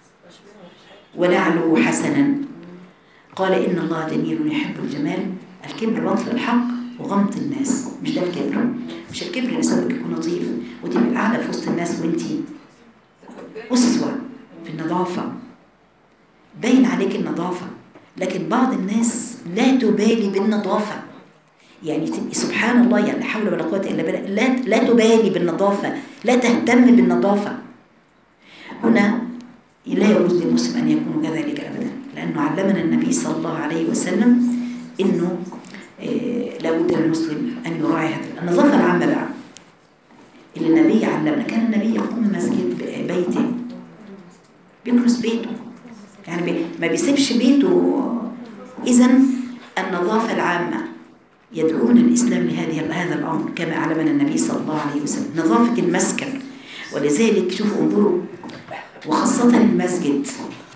ونعله حسنا قال إن الله جميل يحب الجمال الكبر بطل الحق وغمط الناس مش ده الكبر مش الكبر اللي ثوبك يكون نظيف وتبقى قاعدة في وسط الناس وانتي أسوة في النظافة باين عليك النظافة لكن بعض الناس لا تبالي بالنظافة يعني سبحان الله يعني لا حول ولا قوة إلا بالله لا, لا تبالي بالنظافة لا تهتم بالنظافة هنا لا يجوز للمسلم أن يكون كذلك أبدا لأنه علمنا النبي صلى الله عليه وسلم إنه إيه لابد للمسلم أن يراعي هذا النظافة العامة بقى اللي النبي علمنا كان النبي يقوم مسجد بيته بيكنس بيته يعني بي ما بيسيبش بيته إذا النظافة العامة يدعون الإسلام لهذه هذا الأمر كما علمنا النبي صلى الله عليه وسلم نظافة المسكن ولذلك شوفوا انظروا وخاصة المسجد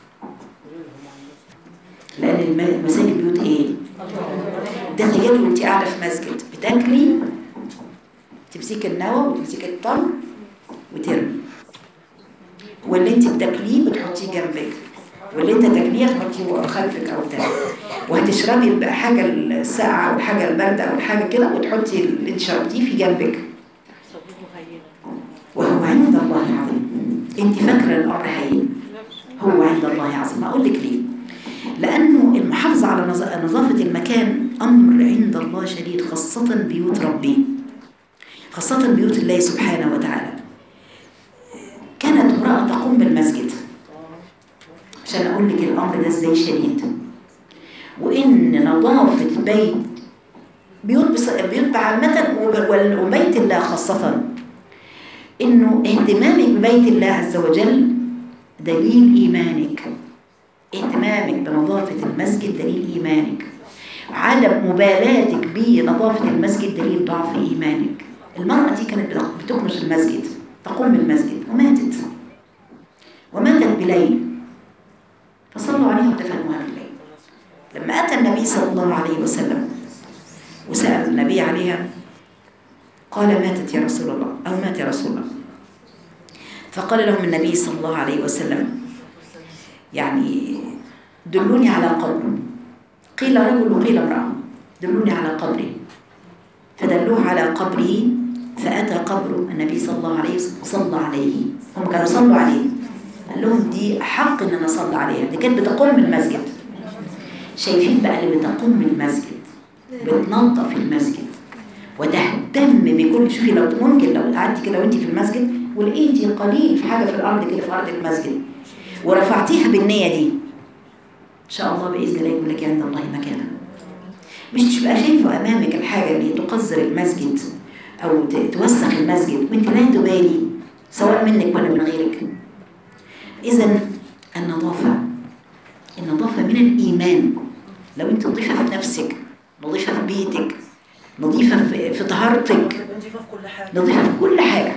لأن المساجد بيوت إيه؟ تخيلوا وأنت قاعدة في مسجد بتاكلي تمسكي النوى وتمسكي الطن وترمي واللي انت بتاكليه بتحطيه جنبك واللي انت تاكليه تحطيه خلفك او تاني وهتشربي بقى حاجه الساقعه او حاجه البارده او حاجه كده وتحطي اللي انت شربتيه في جنبك وهو عند الله عظيم انت فاكره الامر هين هو عند الله عظيم اقول لك ليه لانه المحافظه على نظافه المكان امر عند الله شديد خاصه بيوت ربي خاصة بيوت الله سبحانه وتعالى كانت امرأة تقوم بالمسجد عشان أقول لك الأمر ده إزاي شديد وإن نظافة بيت بيوت بص... بيوت عامة وبيت الله خاصة إنه اهتمامك ببيت الله عز وجل دليل إيمانك اهتمامك بنظافة المسجد دليل إيمانك عدم مبالاتك بنظافة المسجد دليل ضعف إيمانك المرأة دي كانت بتكنس المسجد تقوم بالمسجد وماتت وماتت بليل فصلوا عليها ودفنوها بالليل لما أتى النبي صلى الله عليه وسلم وسأل النبي عليها قال ماتت يا رسول الله أو مات يا رسول الله فقال لهم النبي صلى الله عليه وسلم يعني دلوني على قبر قيل رجل وقيل امرأة دلوني على قبري فدلوه على قبره فأتى قبر النبي صلى الله عليه وسلم وصلى عليه هم كانوا صلوا عليه قال لهم دي أحق إن أنا أصلي عليها دي كانت بتقوم المسجد شايفين بقى اللي بتقوم المسجد بتنظف المسجد وتهتم بكل شوفي لو ممكن لو قعدتي كده وانت في المسجد ولقيتي قليل في حاجة في الأرض كده في أرض المسجد ورفعتيها بالنية دي إن شاء الله بإذن الله يكون لك عند الله مكانا مش تبقى شايفة أمامك الحاجة اللي تقذر المسجد أو ت- توسخ المسجد وانت لا تبالي سواء منك ولا من غيرك إذا النظافة النظافة من الإيمان لو انت نظيفة في نفسك نظيفة في بيتك نظيفة في, في طهارتك نضيفة في كل حاجة نظيفة في كل حاجة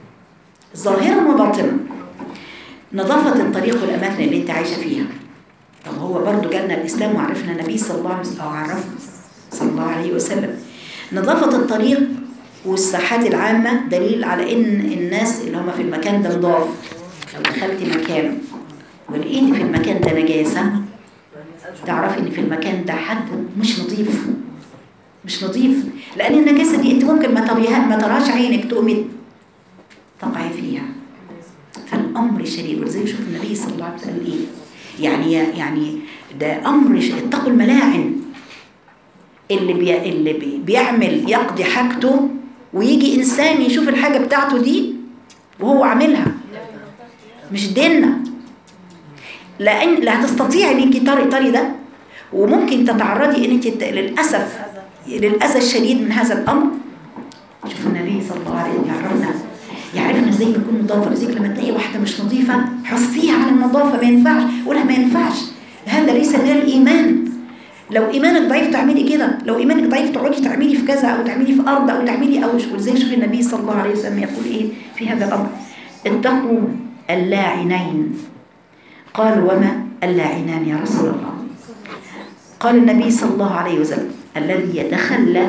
ظاهرا وباطنا نظافة الطريق والأماكن اللي انت عايشة فيها طب هو برضو جالنا الإسلام وعرفنا النبي صلى الله عليه وسلم أو عرفنا صلى الله عليه وسلم نظافة الطريق والساحات العامة دليل على إن الناس اللي هم في المكان ده نضاف لو دخلت مكان ولقيت في المكان ده نجاسة تعرفي إن في المكان ده حد مش نظيف مش نظيف لأن النجاسة دي أنت ممكن ما تريها ما تراش عينك تقومي تقعي فيها فالأمر شديد ولذلك شوف النبي صلى الله عليه وسلم قال إيه يعني يعني ده أمر ش- اتقوا الملاعن اللي بي اللي بي بيعمل يقضي حاجته ويجي إنسان يشوف الحاجة بتاعته دي وهو عاملها مش ديننا لأن لا هتستطيعي إن أنت تري تري ده وممكن تتعرضي إن أنت ت- للأسف للأذى الشديد من هذا الأمر شوف النبي صلى الله عليه وسلم يعرفنا يعرفنا ازاي نكون نظافه لذلك لما تلاقي واحده مش نظيفه حثيها على النظافه ما ينفعش ولا ما ينفعش هذا ليس من الايمان لو ايمانك ضعيف تعملي كده لو ايمانك ضعيف تقعدي تعملي في كذا او تعملي في ارض او تعملي او ولذلك شوف النبي صلى الله عليه وسلم يقول ايه في هذا الامر اتقوا اللاعنين قالوا وما اللاعنان يا رسول الله قال النبي صلى الله عليه وسلم الذي يتخلى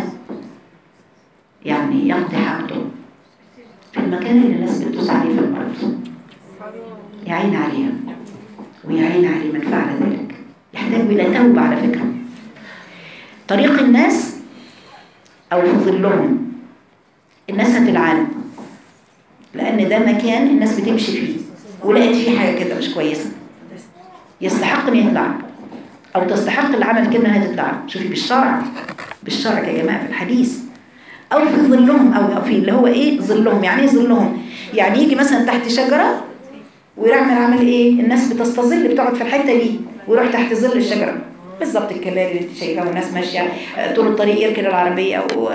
يعني يقضي حاجته في المكان اللي الناس بتدوس عليه في الأرض يعين عليها ويعين عليه من فعل ذلك يحتاج إلى توبة على فكرة طريق الناس أو في ظلهم الناس هتلعنه لأن ده مكان الناس بتمشي فيه ولقيت فيه حاجة كده مش كويسة يستحق إن يتلعن أو تستحق العمل كده إنها تتلعن شوفي بالشرع بالشرع يا جماعة في الحديث أو في ظلهم أو أو في اللي هو إيه ظلهم يعني إيه ظلهم يعني يجي مثلا تحت شجرة ويعمل عمل إيه الناس بتستظل بتقعد في الحتة دي ويروح تحت ظل الشجرة بالظبط الكباري اللي انت شايفاها والناس ماشية آه، طول الطريق يركن العربية أو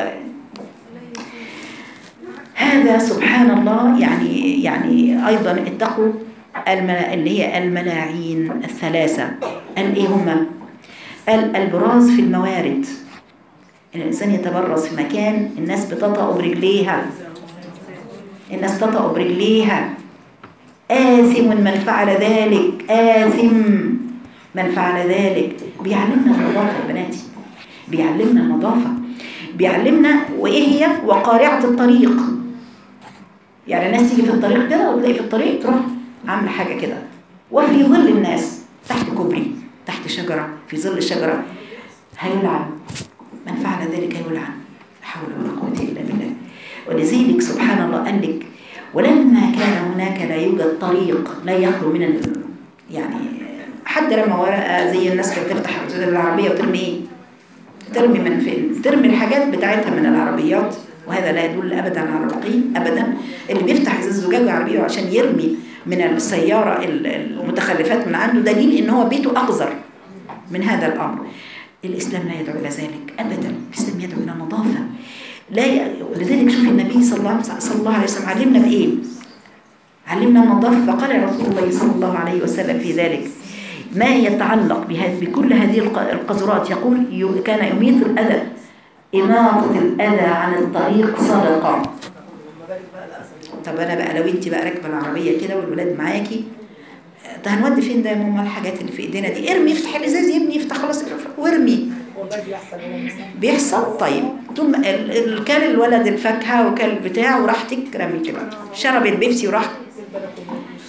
هذا سبحان الله يعني يعني أيضا اتقوا الملا... اللي هي الملاعين الثلاثة قال إيه هما؟ قال البراز في الموارد الإنسان يتبرز في مكان الناس بتطأ برجليها الناس تطأ برجليها آثم من فعل ذلك آثم من فعل ذلك بيعلمنا النظافة يا بناتي بيعلمنا النظافة بيعلمنا وإيه هي وقارعة الطريق يعني الناس تيجي في الطريق كده وتلاقي في الطريق تروح عاملة حاجة كده وفي ظل الناس تحت كوبري تحت شجرة في ظل الشجرة هيلعن من فعل ذلك يلعن لا حول ولا قوة إلا بالله ولذلك سبحان الله قال لك ولما كان هناك لا يوجد طريق لا يخلو من ال... يعني حد رمى ورقة زي الناس كانت تفتح العربية وترمي ايه؟ ترمي من فين؟ ترمي الحاجات بتاعتها من العربيات وهذا لا يدل ابدا على الرقي ابدا اللي بيفتح ازاز زجاج عربيه عشان يرمي من السياره المتخلفات من عنده دليل ان هو بيته اقذر من هذا الامر الاسلام لا يدعو الى ذلك ابدا الاسلام يدعو الى نظافه لا ي... لذلك شوف النبي صلى الله صلى الله عليه وسلم علمنا بايه علمنا النظافه فقال رسول الله صلى الله عليه وسلم في ذلك ما يتعلق بهذه بكل هذه القذرات يقول ي- كان يميت الأذى إماطة الأذى عن الطريق صدقة طب أنا بقى لو أنت بقى راكبة العربية كده والولاد معاكي ده هنودي فين ده يا ماما الحاجات اللي في ايدينا دي ارمي افتح الازاز يا ابني افتح خلاص وارمي والله بيحصل هنا مثلا بيحصل طيب طول ما ال- ال- كان الولد الفاكهه وكان البتاع وراحتك رمي كده شرب البيبسي وراح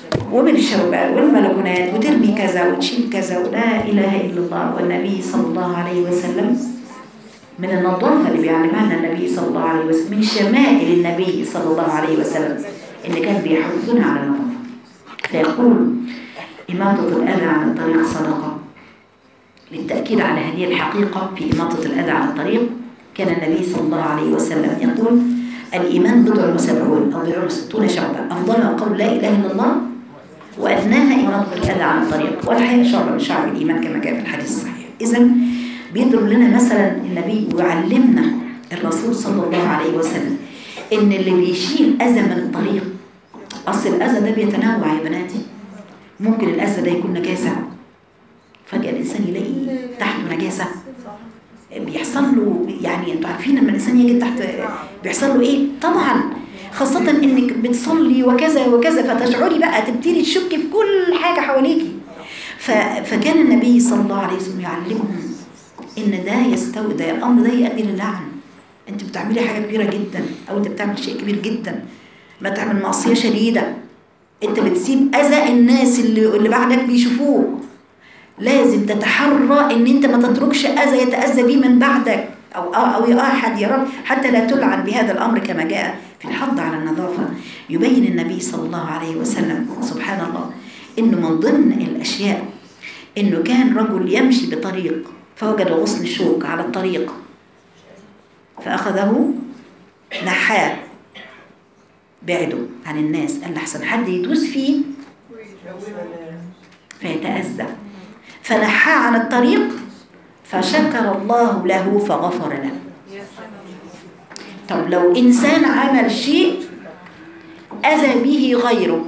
وبالشوبة والبلكونات وترمي كذا وتشيل كذا ولا إله إلا الله والنبي صلى الله عليه وسلم من النظافة اللي بيعلمها لنا النبي صلى الله عليه وسلم من شمائل النبي صلى الله عليه وسلم إن كان بيحثنا على النظافة فيقول إماطة الأذى عن الطريق صدقة للتأكيد على هذه الحقيقة في إماطة الأذى عن الطريق كان النبي صلى الله عليه وسلم يقول الإيمان بضع وسبعون أو بضع وستون شعبة أفضلها قول لا إله إلا الله وأدناها إماطة الأذى عن الطريق والحياة شعبة من شعب الإيمان كما جاء في الحديث الصحيح إذا بيضرب لنا مثلا النبي ويعلمنا الرسول صلى الله عليه وسلم إن اللي بيشيل أذى من الطريق أصل الأذى ده بيتنوع يا بناتي ممكن الأذى ده يكون نجاسة فجأة الإنسان يلاقي تحته نجاسة بيحصل له يعني انتوا عارفين لما الإنسان يجي تحت بيحصل له إيه طبعا خاصة إنك بتصلي وكذا وكذا فتشعري بقى تبتدي تشكي في كل حاجة حواليكي ف... فكان النبي صلى الله عليه وسلم يعلمهم إن ده يستوي ده الأمر ده يؤدي للعن أنت بتعملي حاجة كبيرة جدا أو أنت بتعمل شيء كبير جدا ما تعمل معصية شديدة أنت بتسيب أذى الناس اللي, اللي بعدك بيشوفوه لازم تتحرى ان انت ما تتركش اذى يتاذى به من بعدك او او احد يراك حتى لا تلعن بهذا الامر كما جاء في الحض على النظافه يبين النبي صلى الله عليه وسلم سبحان الله انه من ضمن الاشياء انه كان رجل يمشي بطريق فوجد غصن شوك على الطريق فاخذه نحاه بعده عن الناس قال لحسن حد يدوس فيه فيتأذى فنحاه عن الطريق فشكر الله له فغفر له طب لو إنسان عمل شيء أذى به غيره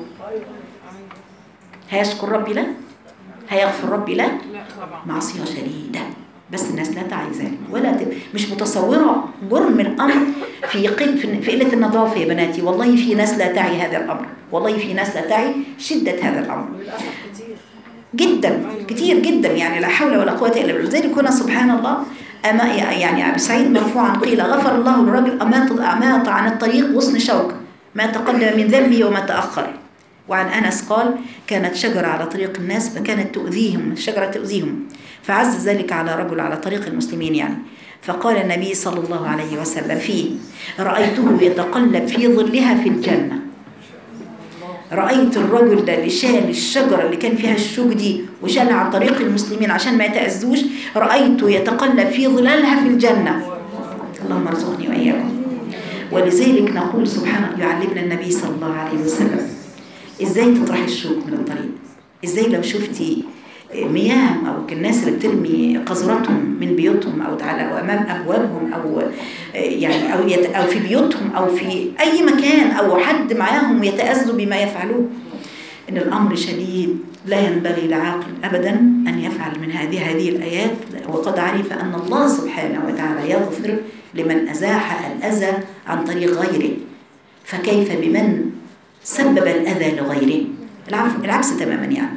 هيشكر ربي له هيغفر ربي له معصية شديدة بس الناس لا تعي ذلك ولا ت... مش متصورة جرم الأمر في قل... في قلة النظافة يا بناتي والله في ناس لا تعي هذا الأمر والله في ناس لا تعي شدة هذا الأمر للأسف كتير جدا كتير جدا يعني لا حول ولا قوة إلا بالله لذلك هنا سبحان الله أما يعني أبي سعيد مرفوعا قيل غفر الله للرجل أمات أمات عن الطريق غصن شوك ما تقدم من ذنبه وما تأخر وعن أنس قال كانت شجرة على طريق الناس فكانت تؤذيهم الشجرة تؤذيهم فعز ذلك على رجل على طريق المسلمين يعني فقال النبي صلى الله عليه وسلم فيه رأيته يتقلب في ظلها في الجنة رأيت الرجل ده اللي شال الشجرة اللي كان فيها الشوك دي وشالها عن طريق المسلمين عشان ما يتأذوش رأيته يتقلب في ظلالها في الجنة اللهم ارزقني وإياكم ولذلك نقول سبحانه يعلمنا النبي صلى الله عليه وسلم ازاي تطرحي الشوك من الطريق ازاي لو شفتي مياه او الناس اللي بترمي قذراتهم من بيوتهم او على او امام ابوابهم او يعني او يت او في بيوتهم او في اي مكان او حد معاهم يتاذوا بما يفعلوه ان الامر شديد لا ينبغي لعاقل ابدا ان يفعل من هذه هذه الايات وقد عرف ان الله سبحانه وتعالى يغفر لمن ازاح الاذى عن طريق غيره فكيف بمن سبب الاذى لغيره العكس تماما يعني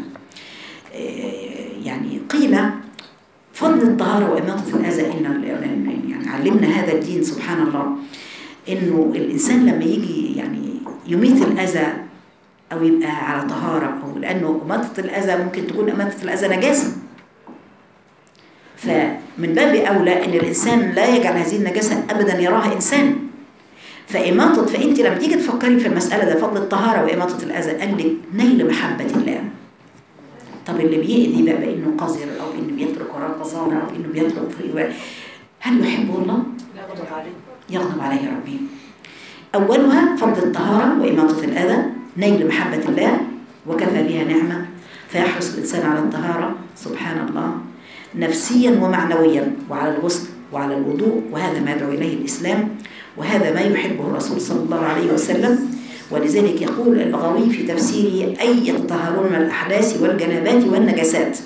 يعني قيل فضل الطهارة وإماطة الأذى إن يعني علمنا هذا الدين سبحان الله إنه الإنسان لما يجي يعني يميت الأذى أو يبقى على طهارة أو لأنه إماطة الأذى ممكن تكون إماطة الأذى نجاسة فمن باب أولى إن الإنسان لا يجعل هذه النجاسة أبدا يراها إنسان فإماطة فأنت لما تيجي تفكري في المسألة ده فضل الطهارة وإماطة الأذى قال لك نيل محبة الله طب اللي بيأذي بقى بانه قذر او انه بيترك وراه قذاره او انه بيترك في هل يحبه الله؟ يغضب عليه يغضب عليه ربي اولها فضل الطهاره واماطه الاذى نيل محبه الله وكفى بها نعمه فيحرص الانسان على الطهاره سبحان الله نفسيا ومعنويا وعلى الغسل وعلى الوضوء وهذا ما يدعو اليه الاسلام وهذا ما يحبه الرسول صلى الله عليه وسلم ولذلك يقول البغوي في تفسيره أي يتطهرون من الأحداث والجنابات والنجاسات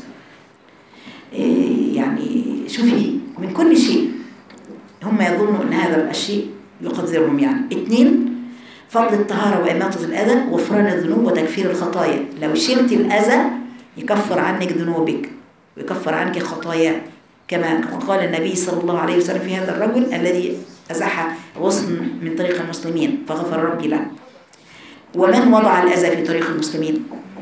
يعني شوفي من كل شيء هم يظنوا أن هذا الشيء يقدرهم يعني اثنين فضل الطهارة وإماطة الأذى وفران الذنوب وتكفير الخطايا لو شلت الأذى يكفر عنك ذنوبك ويكفر عنك خطاياك كما قال النبي صلى الله عليه وسلم في هذا الرجل الذي أزح غصن من طريق المسلمين فغفر ربي له ومن وضع الأذى في طريق المسلمين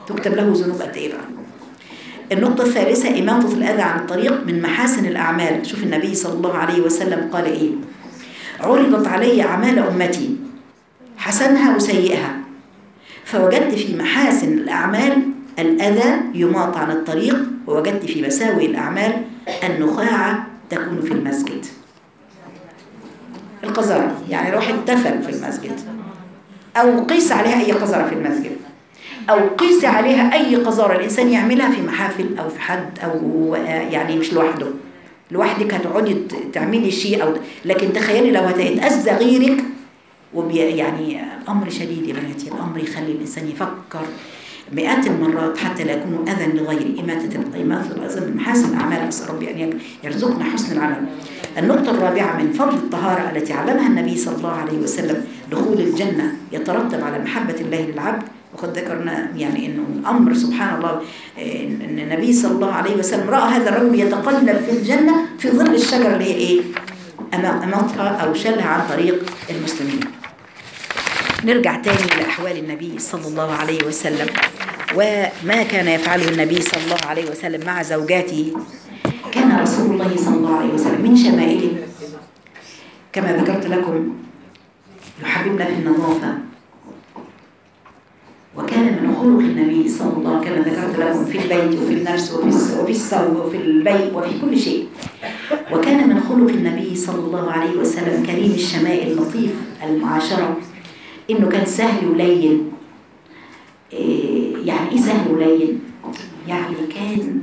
تكتب له ذنوب قد ايه بقى النقطة الثالثة إماطة الأذى عن الطريق من محاسن الأعمال شوف النبي صلى الله عليه وسلم قال إيه عرضت علي أعمال أمتي حسنها وسيئها فوجدت في محاسن الأعمال الأذى يماط عن الطريق ووجدت في مساوئ الأعمال النخاعة تكون في المسجد القذارة يعني لو واحد دفن في المسجد أو قيس عليها أي قذارة في المسجد أو قيس عليها أي قذارة الإنسان يعملها في محافل أو في حد أو يعني مش لوحده لوحدك هتقعدي ت- تعملي شيء أو لكن تخيلي لو هتأذى غيرك وبي يعني أمر شديد يا بناتي الأمر يخلي الإنسان يفكر مئات المرات حتى لا يكون أذى لغيره إماتة إماتة الأذى من محاسن الأعمال أسأل ربي أن يرزقنا حسن العمل النقطة الرابعة من فضل الطهارة التي علمها النبي صلى الله عليه وسلم دخول الجنة يترتب على محبة الله للعبد وقد ذكرنا يعني انه الامر سبحان الله إيه، ان النبي صلى الله عليه وسلم راى هذا الرجل يتقلب في الجنه في ظل الشجره اللي هي ايه؟ أما- امامها او شلها عن طريق المسلمين. نرجع تاني لأحوال النبي صلى الله عليه وسلم وما كان يفعله النبي صلى الله عليه وسلم مع زوجاته كان رسول الله صلى الله عليه وسلم من شمائله كما ذكرت لكم يحببنا في النظافة وكان من خلق النبي صلى الله كما ذكرت لكم في البيت وفي النفس وفي الس- وفي الثوب وفي البيت وفي كل شيء وكان من خلق النبي صلى الله عليه وسلم كريم الشمائل لطيف المعاشرة انه كان سهل ولين إيه يعني ايه سهل ولين يعني كان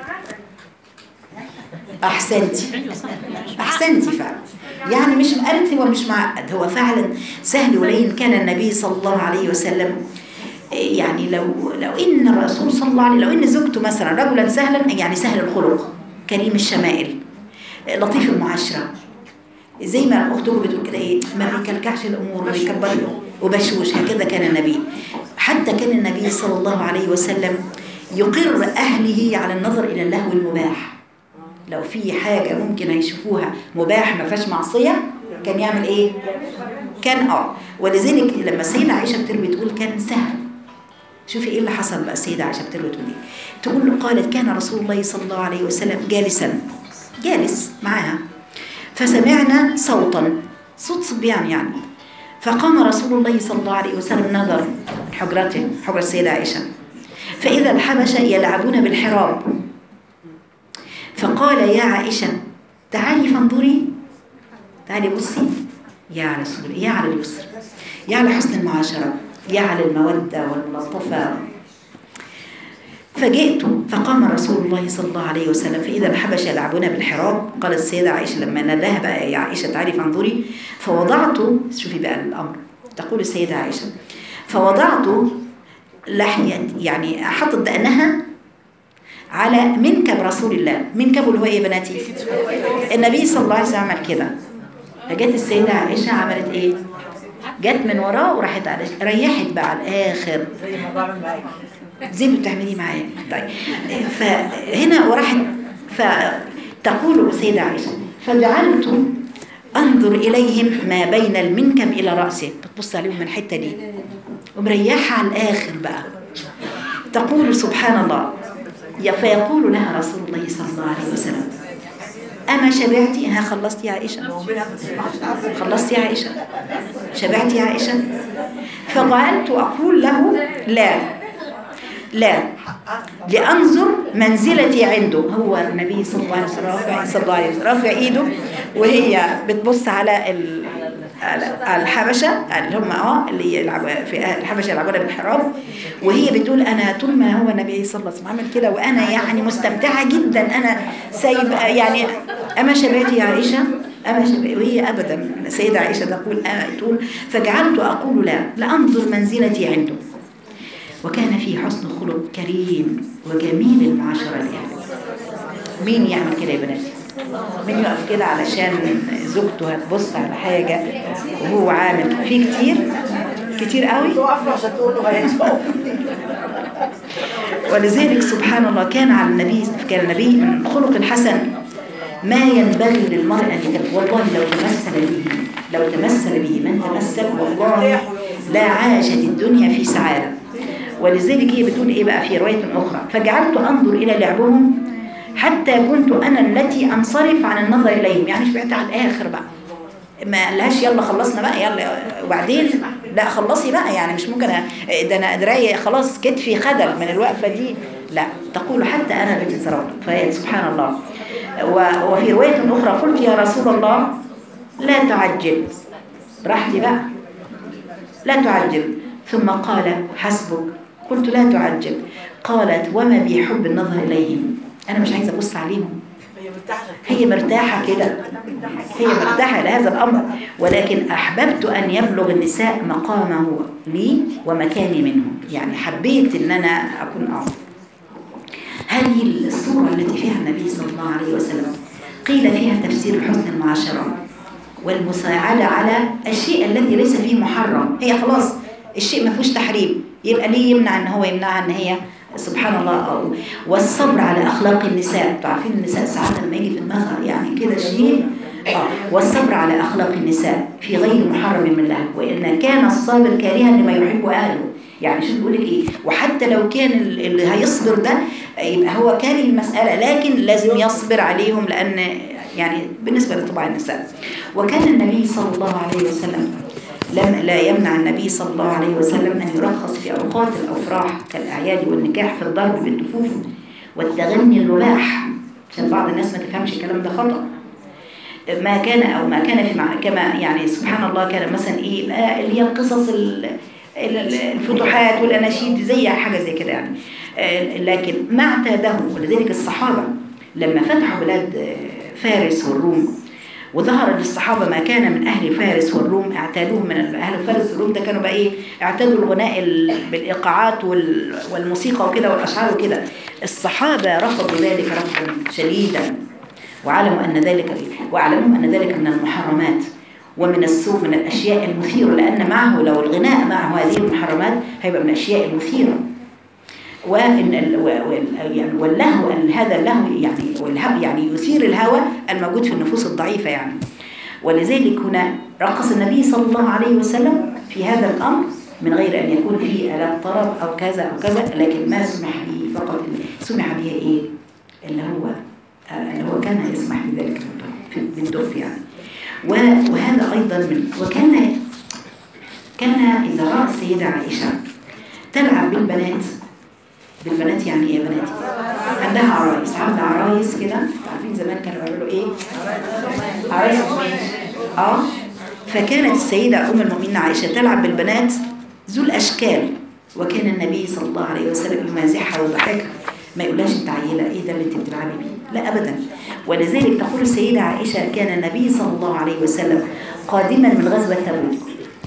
احسنتي احسنتي فعلا يعني مش قالت هو مش معقد هو فعلا سهل ولين كان النبي صلى الله عليه وسلم إيه يعني لو لو ان الرسول صلى الله عليه لو ان زوجته مثلا رجلا سهلا يعني سهل الخلق كريم الشمائل إيه لطيف المعاشره زي ما اختكم بتقول كده ايه ما بيكلكعش الامور ما بيكبر وبشوش هكذا كان النبي حتى كان النبي صلى الله عليه وسلم يقر اهله على النظر الى اللهو المباح لو في حاجه ممكن هيشوفوها مباح ما فيهاش معصيه كان يعمل ايه كان اه ولذلك لما السيده عائشه بتروي تقول كان سهل شوفي ايه اللي حصل بقى السيده عائشه بتروي تقول ايه تقول له قالت كان رسول الله صلى الله عليه وسلم جالسا جالس معاها فسمعنا صوتا صوت صبيان يعني فقام رسول الله صلى الله عليه وسلم نظر حجرته حجرة السيدة عائشة فإذا الحبشة يلعبون بالحراب فقال يا عائشة تعالي فانظري تعالي بصي يا على السرور يا على اليسر يا على حسن المعاشرة يا على المودة واللطفة فجئت فقام رسول الله صلى الله عليه وسلم فإذا الحبشة يلعبون بالحراب قالت السيدة عائشة لما ناداها بقى يا عائشة تعالي فانظري فوضعت شوفي بقى الأمر تقول السيدة عائشة فوضعت لحية يعني حطت دقنها على منكب رسول الله منكبه اللي هو ايه يا بناتي النبي صلى الله عليه وسلم عمل كده فجت السيدة عائشة عملت ايه جت من وراه وراحت على ريحت بقى على الآخر زي ما بعمل معاكي زي ما بتعمليه معايا طيب فهنا وراحت فتقول السيدة عائشة فجعلت أنظر إليهم ما بين المنكب إلى رأسه بتبص عليهم من الحتة دي ومريحة على الآخر بقى تقول سبحان الله يا- فيقول لها رسول الله صلى الله عليه وسلم أما شبعتي ها خلصت يا عائشة ومنها ما تسمعش خلصت يا عائشة شبعت يا عائشة فجعلت أقول له لا لا لأنظر منزلتي عنده هو النبي صلى الله عليه وسلم رافع صلى الله عليه وسلم رافع إيده وهي بتبص على ال- على الحبشة اللي هم اه اللي يلعبوا في الحبشة يلعبون بالحراب وهي بتقول أنا طول ما هو النبي صلى الله عليه وسلم عمل كده وأنا يعني مستمتعة جدا أنا سايب يعني أما شبعتي يا عائشة أما شبعتي وهي أبدا السيدة عائشة تقول أنا تقول فجعلت أقول لا لأنظر منزلتي عنده وكان فيه حسن خلق كريم وجميل المعاشرة لأهله مين يعمل كده يا بناتي مين يقف كده علشان زوجته هتبص على حاجة وهو عامل في كتير كتير قوي تقف له عشان تقول له هيتفوق ولذلك سبحان الله كان على النبي كان النبي من خلق الحسن ما ينبغي للمرء أن يكلف والله لو تمثل به لو تمثل به من تمثل والله لا عاشت الدنيا في سعادة ولذلك هي بتقول ايه بقى في روايه اخرى فجعلت انظر الى لعبهم حتى كنت انا التي انصرف عن النظر اليهم يعني شبعت على الاخر بقى ما قالهاش يلا خلصنا بقى يلا وبعدين لا خلصي بقى يعني مش ممكن أ- ده انا قدرايه خلاص كتفي خدل من الوقفه دي لا تقول حتى انا التي انصرفت فهي سبحان الله و- وفي روايه اخرى قلت يا رسول الله لا تعجل براحتي بقى لا تعجل ثم قال حسبك قلت لا تعجل قالت وما بي حب النظر إليهم أنا مش عايزة أبص عليهم هي مرتاحة هي مرتاحة كده هي مرتاحة لهذا الأمر ولكن أحببت أن يبلغ النساء مقامه لي ومكاني منهم يعني حبيت أن أنا أكون أعظم هذه الصورة التي فيها النبي صلى الله عليه وسلم قيل فيها تفسير حسن المعاشرة والمساعدة على الشيء الذي ليس فيه محرم هي خلاص الشيء ما فيهوش تحريم يبقى ليه يمنع ان هو يمنعها ان هي سبحان الله أو والصبر على اخلاق النساء تعرفين النساء ساعات لما يجي في دماغها يعني كده شيء آه. والصبر على اخلاق النساء في غير محرم من لها وان كان الصابر كارها لما يحب اهله يعني شو بيقول لك ايه وحتى لو كان ال- اللي هيصبر ده يبقى هو كاره المساله لكن لازم يصبر عليهم لان يعني بالنسبه لطباع النساء وكان النبي صلى الله عليه وسلم لم لا يمنع النبي صلى الله عليه وسلم أن يرخص في أوقات الأفراح كالأعياد والنكاح في الضرب بالدفوف والتغني المباح عشان بعض الناس ما تفهمش الكلام ده خطأ ما كان أو ما كان في مع كما يعني سبحان الله كان مثلا إيه آه، اللي هي القصص ال- ال- الفتوحات والأناشيد زي حاجة زي كده يعني آه، لكن ما اعتاده ولذلك الصحابة لما فتحوا بلاد آه، فارس والروم وظهر للصحابة ما كان من أهل فارس والروم اعتادوه من أهل فارس والروم ده كانوا بقى إيه اعتادوا الغناء ال- بالإيقاعات وال- والموسيقى وكده والأشعار وكده الصحابة رفضوا ذلك رفضا شديدا وعلموا أن ذلك وأعلموا أن ذلك من المحرمات ومن السوء من الأشياء المثيرة لأن معه لو الغناء معه هذه المحرمات هيبقى من الأشياء المثيرة وان ال- و- وال- يعني واللهو ال- هذا اللهو يعني والهو يعني يثير الهوى الموجود في النفوس الضعيفه يعني ولذلك هنا رقص النبي صلى الله عليه وسلم في هذا الامر من غير ان يكون فيه الات طرب او كذا او كذا لكن ما سمح به فقط سمح به ايه اللي هو آه، اللي هو كان يسمح بذلك في- بالدف يعني و- وهذا ايضا من وكان كان اذا راى السيده عائشه تلعب بالبنات بالبنات يعني ايه يا بنات عندها عرايس عامله عرايس كده عارفين زمان كانوا بيعملوا ايه عرايس اه فكانت السيده ام المؤمنين عائشه تلعب بالبنات ذو الاشكال وكان النبي صلى الله عليه وسلم يمازحها ويضحكها ما يقولهاش انت عيله ايه ده اللي انت بتلعبي بيه لا ابدا ولذلك تقول السيده عائشه كان النبي صلى الله عليه وسلم قادما من غزوه تبوك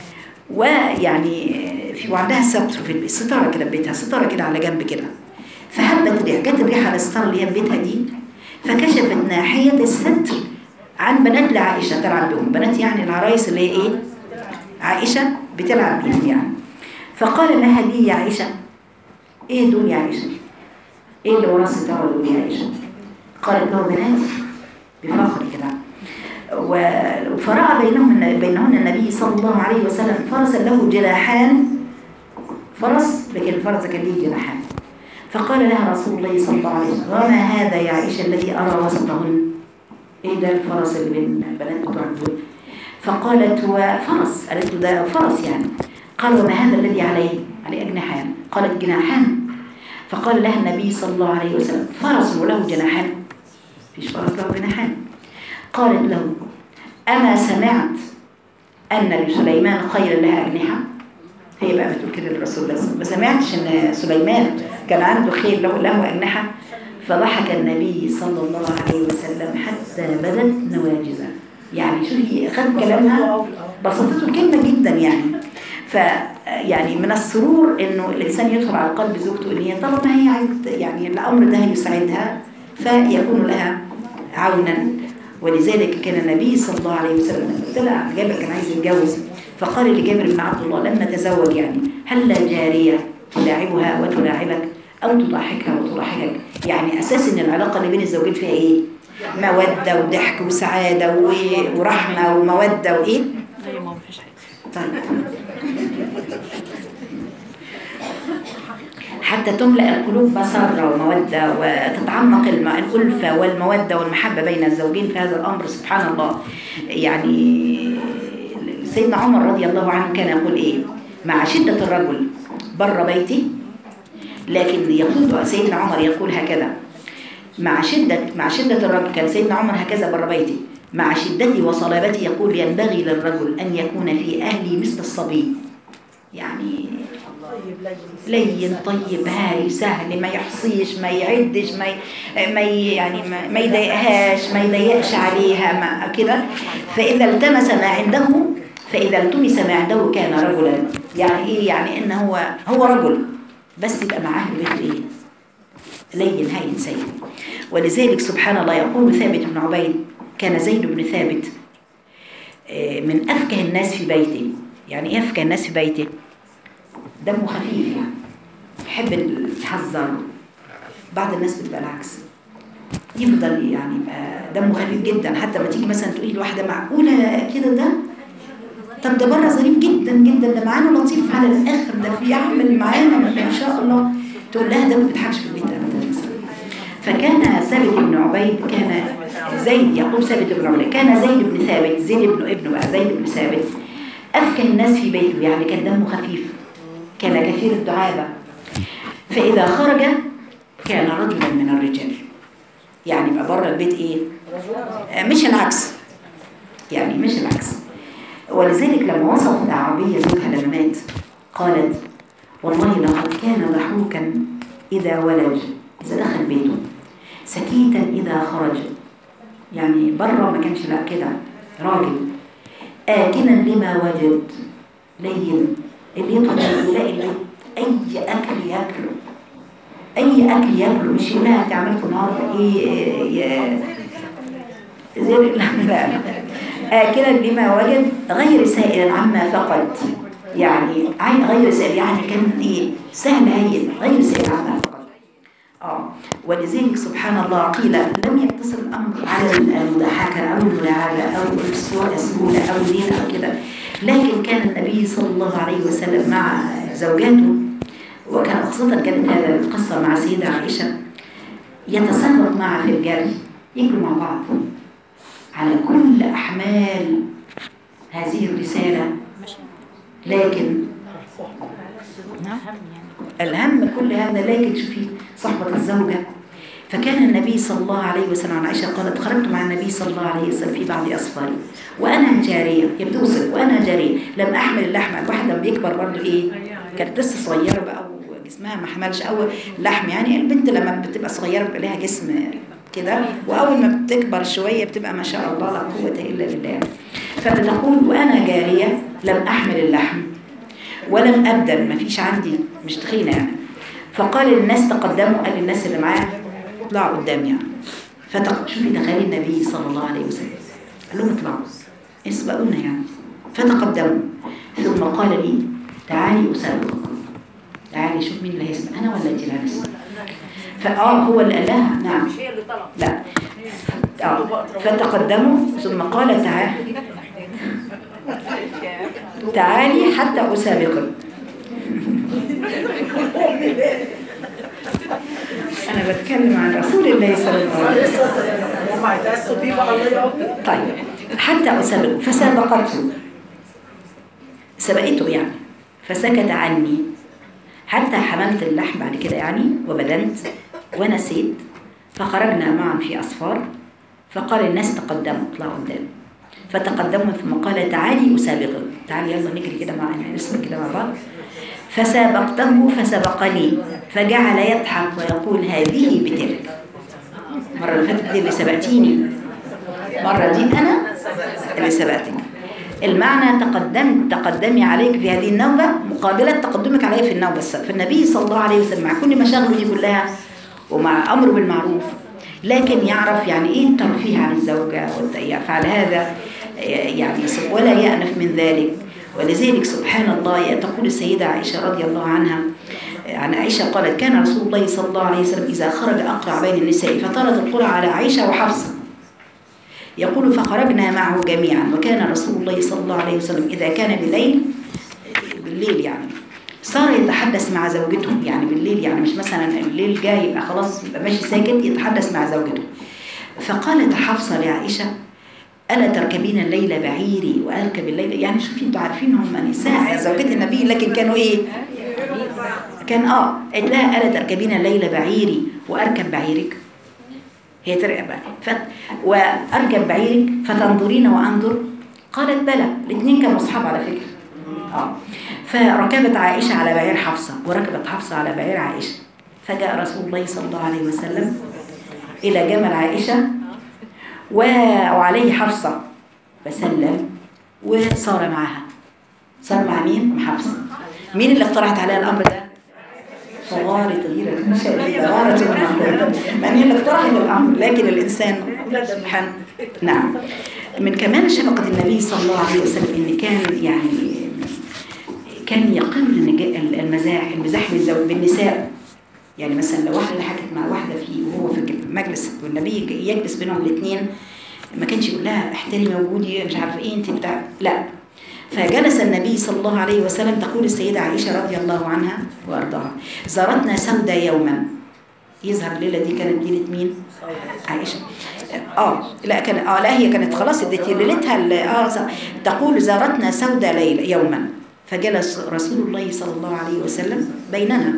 ويعني في وعندها ستر في البيت ستاره كده في بيتها ستاره كده على جنب كده فهبت الريح جت الريح على الستاره اللي هي في بيتها دي فكشفت ناحيه الستر عن بنات لعائشه تلعب بهم بنات يعني العرايس اللي هي ايه عائشه بتلعب بيهم يعني فقال لها لي يا عائشه ايه دول يا عائشه ايه اللي ورا الستاره دول يا عائشه قالت له بنات بفخر كده و- فرأى بينهم بينهن النبي صلى الله عليه وسلم فرسا له جناحان فرس لكن الفرس كان له جناحان فقال لها رسول الله صلى الله عليه وسلم وما هذا يا عائشة الذي أرى وسطهن إيه ده الفرس اللي بين البنات بتوع دول فقالت هو فرس قالت له ده فرس يعني قال وما هذا الذي عليه عليه أجنحان قالت جناحان فقال لها النبي صلى الله عليه وسلم فرس وله جناحان فيش فرس له جناحان قالت له أما سمعت أن لسليمان خيرا لها أجنحة هي بقى بتقول كده للرسول الله صلى الله عليه وسلم ما سمعتش أن سليمان كان عنده خير له له أجنحة فضحك النبي صلى الله عليه وسلم حتى بدت نواجزه يعني شوفي خد كلامها بسطته الكلمة جدا يعني ف يعني من السرور انه الانسان يدخل على قلب زوجته ان هي طالما هي عايزه يعني الامر ده يساعدها فيكون لها عونا ولذلك كان النبي صلى الله عليه وسلم طلع جابر كان عايز يتجوز فقال لجابر بن عبد الله لما تزوج يعني هل لا جاريه تلاعبها وتلاعبك او تضحكها وتضحكك يعني اساس ان العلاقه اللي بين الزوجين فيها ايه موده وضحك وسعاده و- ورحمه وموده وايه ايوه ما فيش حاجه طيب حتى تملأ القلوب مسرة ومودة وتتعمق الم- الألفة والمودة والمحبة بين الزوجين في هذا الأمر سبحان الله يعني سيدنا عمر رضي الله عنه كان يقول إيه مع شدة الرجل بر بيتي لكن يقول سيدنا عمر يقول هكذا مع شدة مع شدة الرجل كان سيدنا عمر هكذا بر بيتي مع شدتي وصلابتي يقول ينبغي للرجل أن يكون في أهلي مثل الصبي يعني لين طيب هاي سهل ما يحصيش ما يعدش ما ي- ما ي- يعني ما, ما يضايقهاش ما يضايقش عليها ما كده فإذا التمس ما عنده فإذا التمس ما عنده كان رجلا يعني إيه يعني إن هو هو رجل بس يبقى معاه بيت إيه لين هين سيد ولذلك سبحان الله يقول ثابت بن عبيد كان زيد بن ثابت آه، من أفكه الناس في بيته يعني إيه أفكه الناس في بيته دمه خفيف يعني يحب يحذر بعض الناس بتبقى العكس يفضل يعني يبقى دمه خفيف جدا حتى ما تيجي مثلا تقولي لواحده معقوله كده ده طب ده بره ظريف جدا جدا ده معانا لطيف على الاخر ده بيعمل معانا ان شاء الله تقول لها ده ما بيضحكش في البيت ابدا مثلا فكان ثابت بن عبيد كان زيد يقول ثابت بن عبيد كان زيد بن ثابت زيد بن ابنه بقى زيد بن ثابت أفكى الناس في بيته يعني كان دمه خفيف كان كثير الدعابة فإذا خرج كان رجلا من الرجال يعني يبقى بره البيت إيه آه، مش العكس يعني مش العكس ولذلك لما وصفت أعرابية زوجها لما مات قالت والله لقد كان ضحوكا إذا ولج إذا دخل بيته سكيتا إذا خرج يعني بره ما كانش لا كده راجل آكلا لما وجد لين اللي يدخل يلاقي اللي أي أكل ياكله أي أكل ياكله مش يقول لها أنت عملت النهارده إيه يا زي لا لا آكلا لما وجد غير سائل عما فقد يعني عين غير سائل يعني كان إيه سهل هين غير سائل عما فقد آه ولذلك سبحان الله قيل لم يقتصر الأمر على المضاحكة أو الملاعبة أو السهولة السهولة أو الدين أو كده لكن كان النبي صلى الله عليه وسلم مع زوجاته وكان خاصة كانت هذه القصة مع سيدة عائشة يتسابق معها في الجري يجروا مع بعض على كل أحمال هذه الرسالة لكن نعم الهم كل هذا لكن شوفي صحبة الزوجة فكان النبي صلى الله عليه وسلم عن عائشة قالت خرجت مع النبي صلى الله عليه وسلم في بعض أسفاري وأنا جارية هي بتوصف وأنا جارية لم أحمل اللحم الواحد لما بيكبر برضه إيه كانت لسه صغيرة بقى وجسمها ما حملش أول لحم يعني البنت لما بتبقى صغيرة بيبقى لها جسم كده وأول ما بتكبر شوية بتبقى ما شاء الله لا قوة إلا بالله فبتقول وأنا جارية لم أحمل اللحم ولم أبدل ما فيش عندي مش تخينة يعني فقال للناس تقدموا قال للناس اللي معاه اطلعوا قدام يعني فتق... شوفي تخيلي النبي صلى الله عليه وسلم قال لهم اطلعوا اسبقونا يعني فتقدموا ثم قال لي تعالي أسابق تعالي شوف مين اللي هيسبق أنا ولا أنت اللي هنسبق فآه هو اللي قال لها نعم مش هي اللي طلب لا آه. فتقدموا ثم قال تعالي تعالي حتى أسابقك أنا بتكلم عن رسول الله صلى الله عليه وسلم هم هيتأسوا بيه بقى الله يقف طيب حتى أسابق فسابقته سبقته يعني فسكت عني حتى حملت اللحم بعد كده يعني وبدنت ونسيت فخرجنا معا في أصفار فقال الناس تقدموا اطلعوا قدام فتقدموا ثم قال تعالي أسابقك تعالي يلا نجري كده مع نسبة كده مع بعض فسابقته فسبقني فجعل يضحك ويقول هذه بتلك المرة اللي فاتت دي اللي سبقتيني مرة دي أنا اللي سبقتك المعنى تقدمت تقدمي عليك في هذه النوبة مقابلة تقدمك علي في النوبة السابقة فالنبي صلى الله عليه وسلم مع كل مشاغله دي كلها ومع أمره بالمعروف لكن يعرف يعني إيه الترفيه عن الزوجة يفعل هذا يعني ولا يأنف من ذلك ولذلك سبحان الله تقول السيدة عائشة رضي الله عنها عن عائشة قالت كان رسول الله صلى الله عليه وسلم إذا خرج أقرع بين النساء فطرد القرعة على عائشة وحفصة يقول فخرجنا معه جميعا وكان رسول الله صلى الله عليه وسلم إذا كان بالليل بالليل يعني صار يتحدث مع زوجته يعني بالليل يعني مش مثلا الليل جاي يبقى خلاص يبقى ماشي ساكت يتحدث مع زوجته فقالت حفصة لعائشة ألا تركبين الليل بعيري وأركب الليل يعني شوفي انتوا عارفين هم نساء زوجات النبي لكن كانوا إيه كان اه قالت لها الا تركبين الليل بعيري واركب بعيرك هي تركب ف... واركب بعيرك فتنظرين وانظر قالت بلى الاثنين كانوا اصحاب على فكره اه فركبت عائشه على بعير حفصه وركبت حفصه على بعير عائشه فجاء رسول الله صلى الله عليه وسلم الى جمل عائشه و... وعليه حفصه فسلم وصار معها صار مع مين؟ مع حفصه مين اللي اقترحت عليها الامر ده؟ فغارة غيرة ما شاء الله غارة المحمود من هي اللي اقترحت الامر لكن الانسان سبحان نعم من كمان شفقة النبي صلى الله عليه وسلم ان كان يعني كان يقل النجا- المزاح المزاح بالزوج بالنساء يعني مثلا لو واحده حكت مع واحده فيه وهو في المجلس والنبي يج- يجلس بينهم الاثنين ما كانش يقول لها احترمي وجودي مش عارفه ايه انت بتاع لا فجلس النبي صلى الله عليه وسلم تقول السيدة عائشة رضي الله عنها وأرضاها زارتنا سودة يوما يظهر الليلة دي كانت ليلة مين؟ عائشة اه لا كان اه لا هي كانت خلاص ادت ليلتها ال- اه ز- تقول زارتنا سودة ليلة يوما فجلس رسول الله صلى الله عليه وسلم بيننا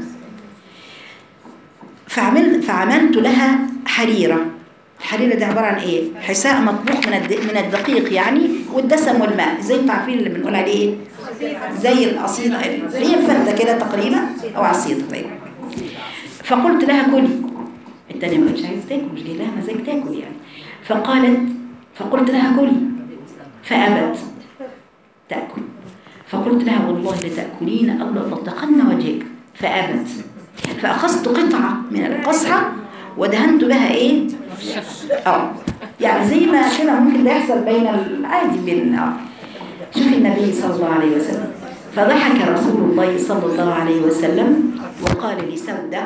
فعمل فعملت لها حريرة الحريرة دي عبارة عن ايه؟ حساء مطبوخ من الد- من الدقيق يعني والدسم والماء زي انتوا عارفين اللي بنقول عليه ايه؟ زي القصيدة اللي هي الفتة كده تقريبا او عصيدة طيب فقلت لها كلي التانية ما كانتش عايزة تاكل مش جاي لها مزاج تاكل يعني فقالت فقلت لها كلي فأبت تأكل فقلت لها والله لتأكلين أو لأطلقن وجهك فأبت فأخذت قطعة من القصعة ودهنت بها إيه؟ اه يعني زي ما كده ممكن ده يحصل بين العادي بين اه شوف النبي صلى الله عليه وسلم فضحك رسول الله صلى الله عليه وسلم وقال لسودة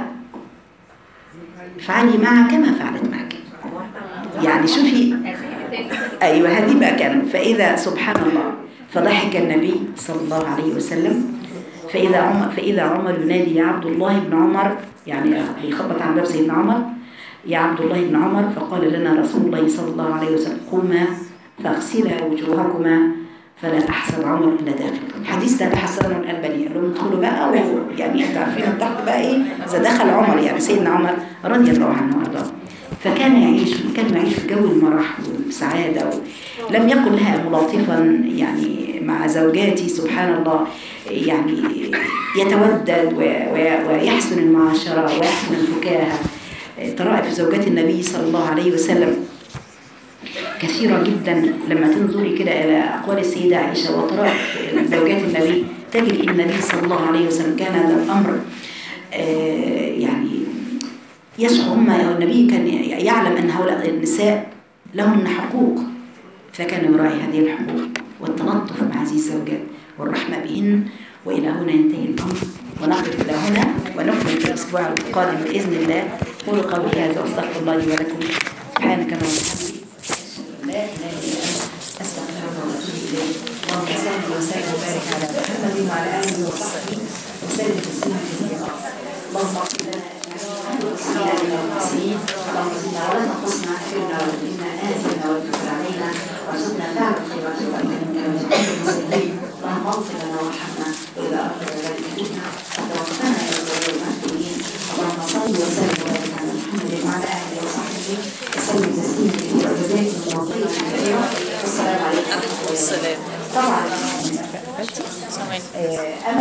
افعلي معها كما فعلت معك يعني شوفي ايوه هذه بقى كان فاذا سبحان الله فضحك النبي صلى الله عليه وسلم فاذا عمر فاذا عمر ينادي يا عبد الله بن عمر يعني يخبط على باب سيدنا عمر يا عبد الله بن عمر فقال لنا رسول الله صلى الله عليه وسلم قوما فاغسلا وجوهكما فلا احسب عمر الا داخل الحديث ده حسنه الالباني قال لهم ادخلوا بقى ويعني انتوا عارفين تحت بقى ايه اذا دخل عمر يعني سيدنا عمر رضي الله عنه وارضاه فكان يعيش كان يعيش في جو المرح والسعاده لم يكن لها ملاطفا يعني مع زوجاتي سبحان الله يعني يتودد و- و- ويحسن المعاشره ويحسن الفكاهه طرائف زوجات النبي صلى الله عليه وسلم كثيرة جدا لما تنظري كده إلى أقوال السيدة عائشة وطرائف زوجات النبي تجد أن النبي صلى الله عليه وسلم كان هذا الأمر آه، يعني يشعر هم النبي كان يعلم أن هؤلاء النساء لهن حقوق فكان يراعي هذه الحقوق والتلطف مع هذه الزوجات والرحمة بهن وإلى هنا ينتهي الأمر ونقف إلى هنا ونكمل في الأسبوع القادم بإذن الله قولوا قولي هذا وأستغفر الله لي ولكم سبحانك اللهم وبحمدك لا إله إلا أنت أستغفرك وأتوب إليك اللهم صل وسلم وبارك على محمد وعلى آله وصحبه وسلم تسليما كثيرا اللهم اغفر لنا وسيدنا من المحسنين اللهم زدنا ولا تنقصنا اغفرنا وارزقنا آتنا وتب علينا وارزقنا فعل الخيرات وأنت من المسلمين اللهم اغفر لنا وارحمنا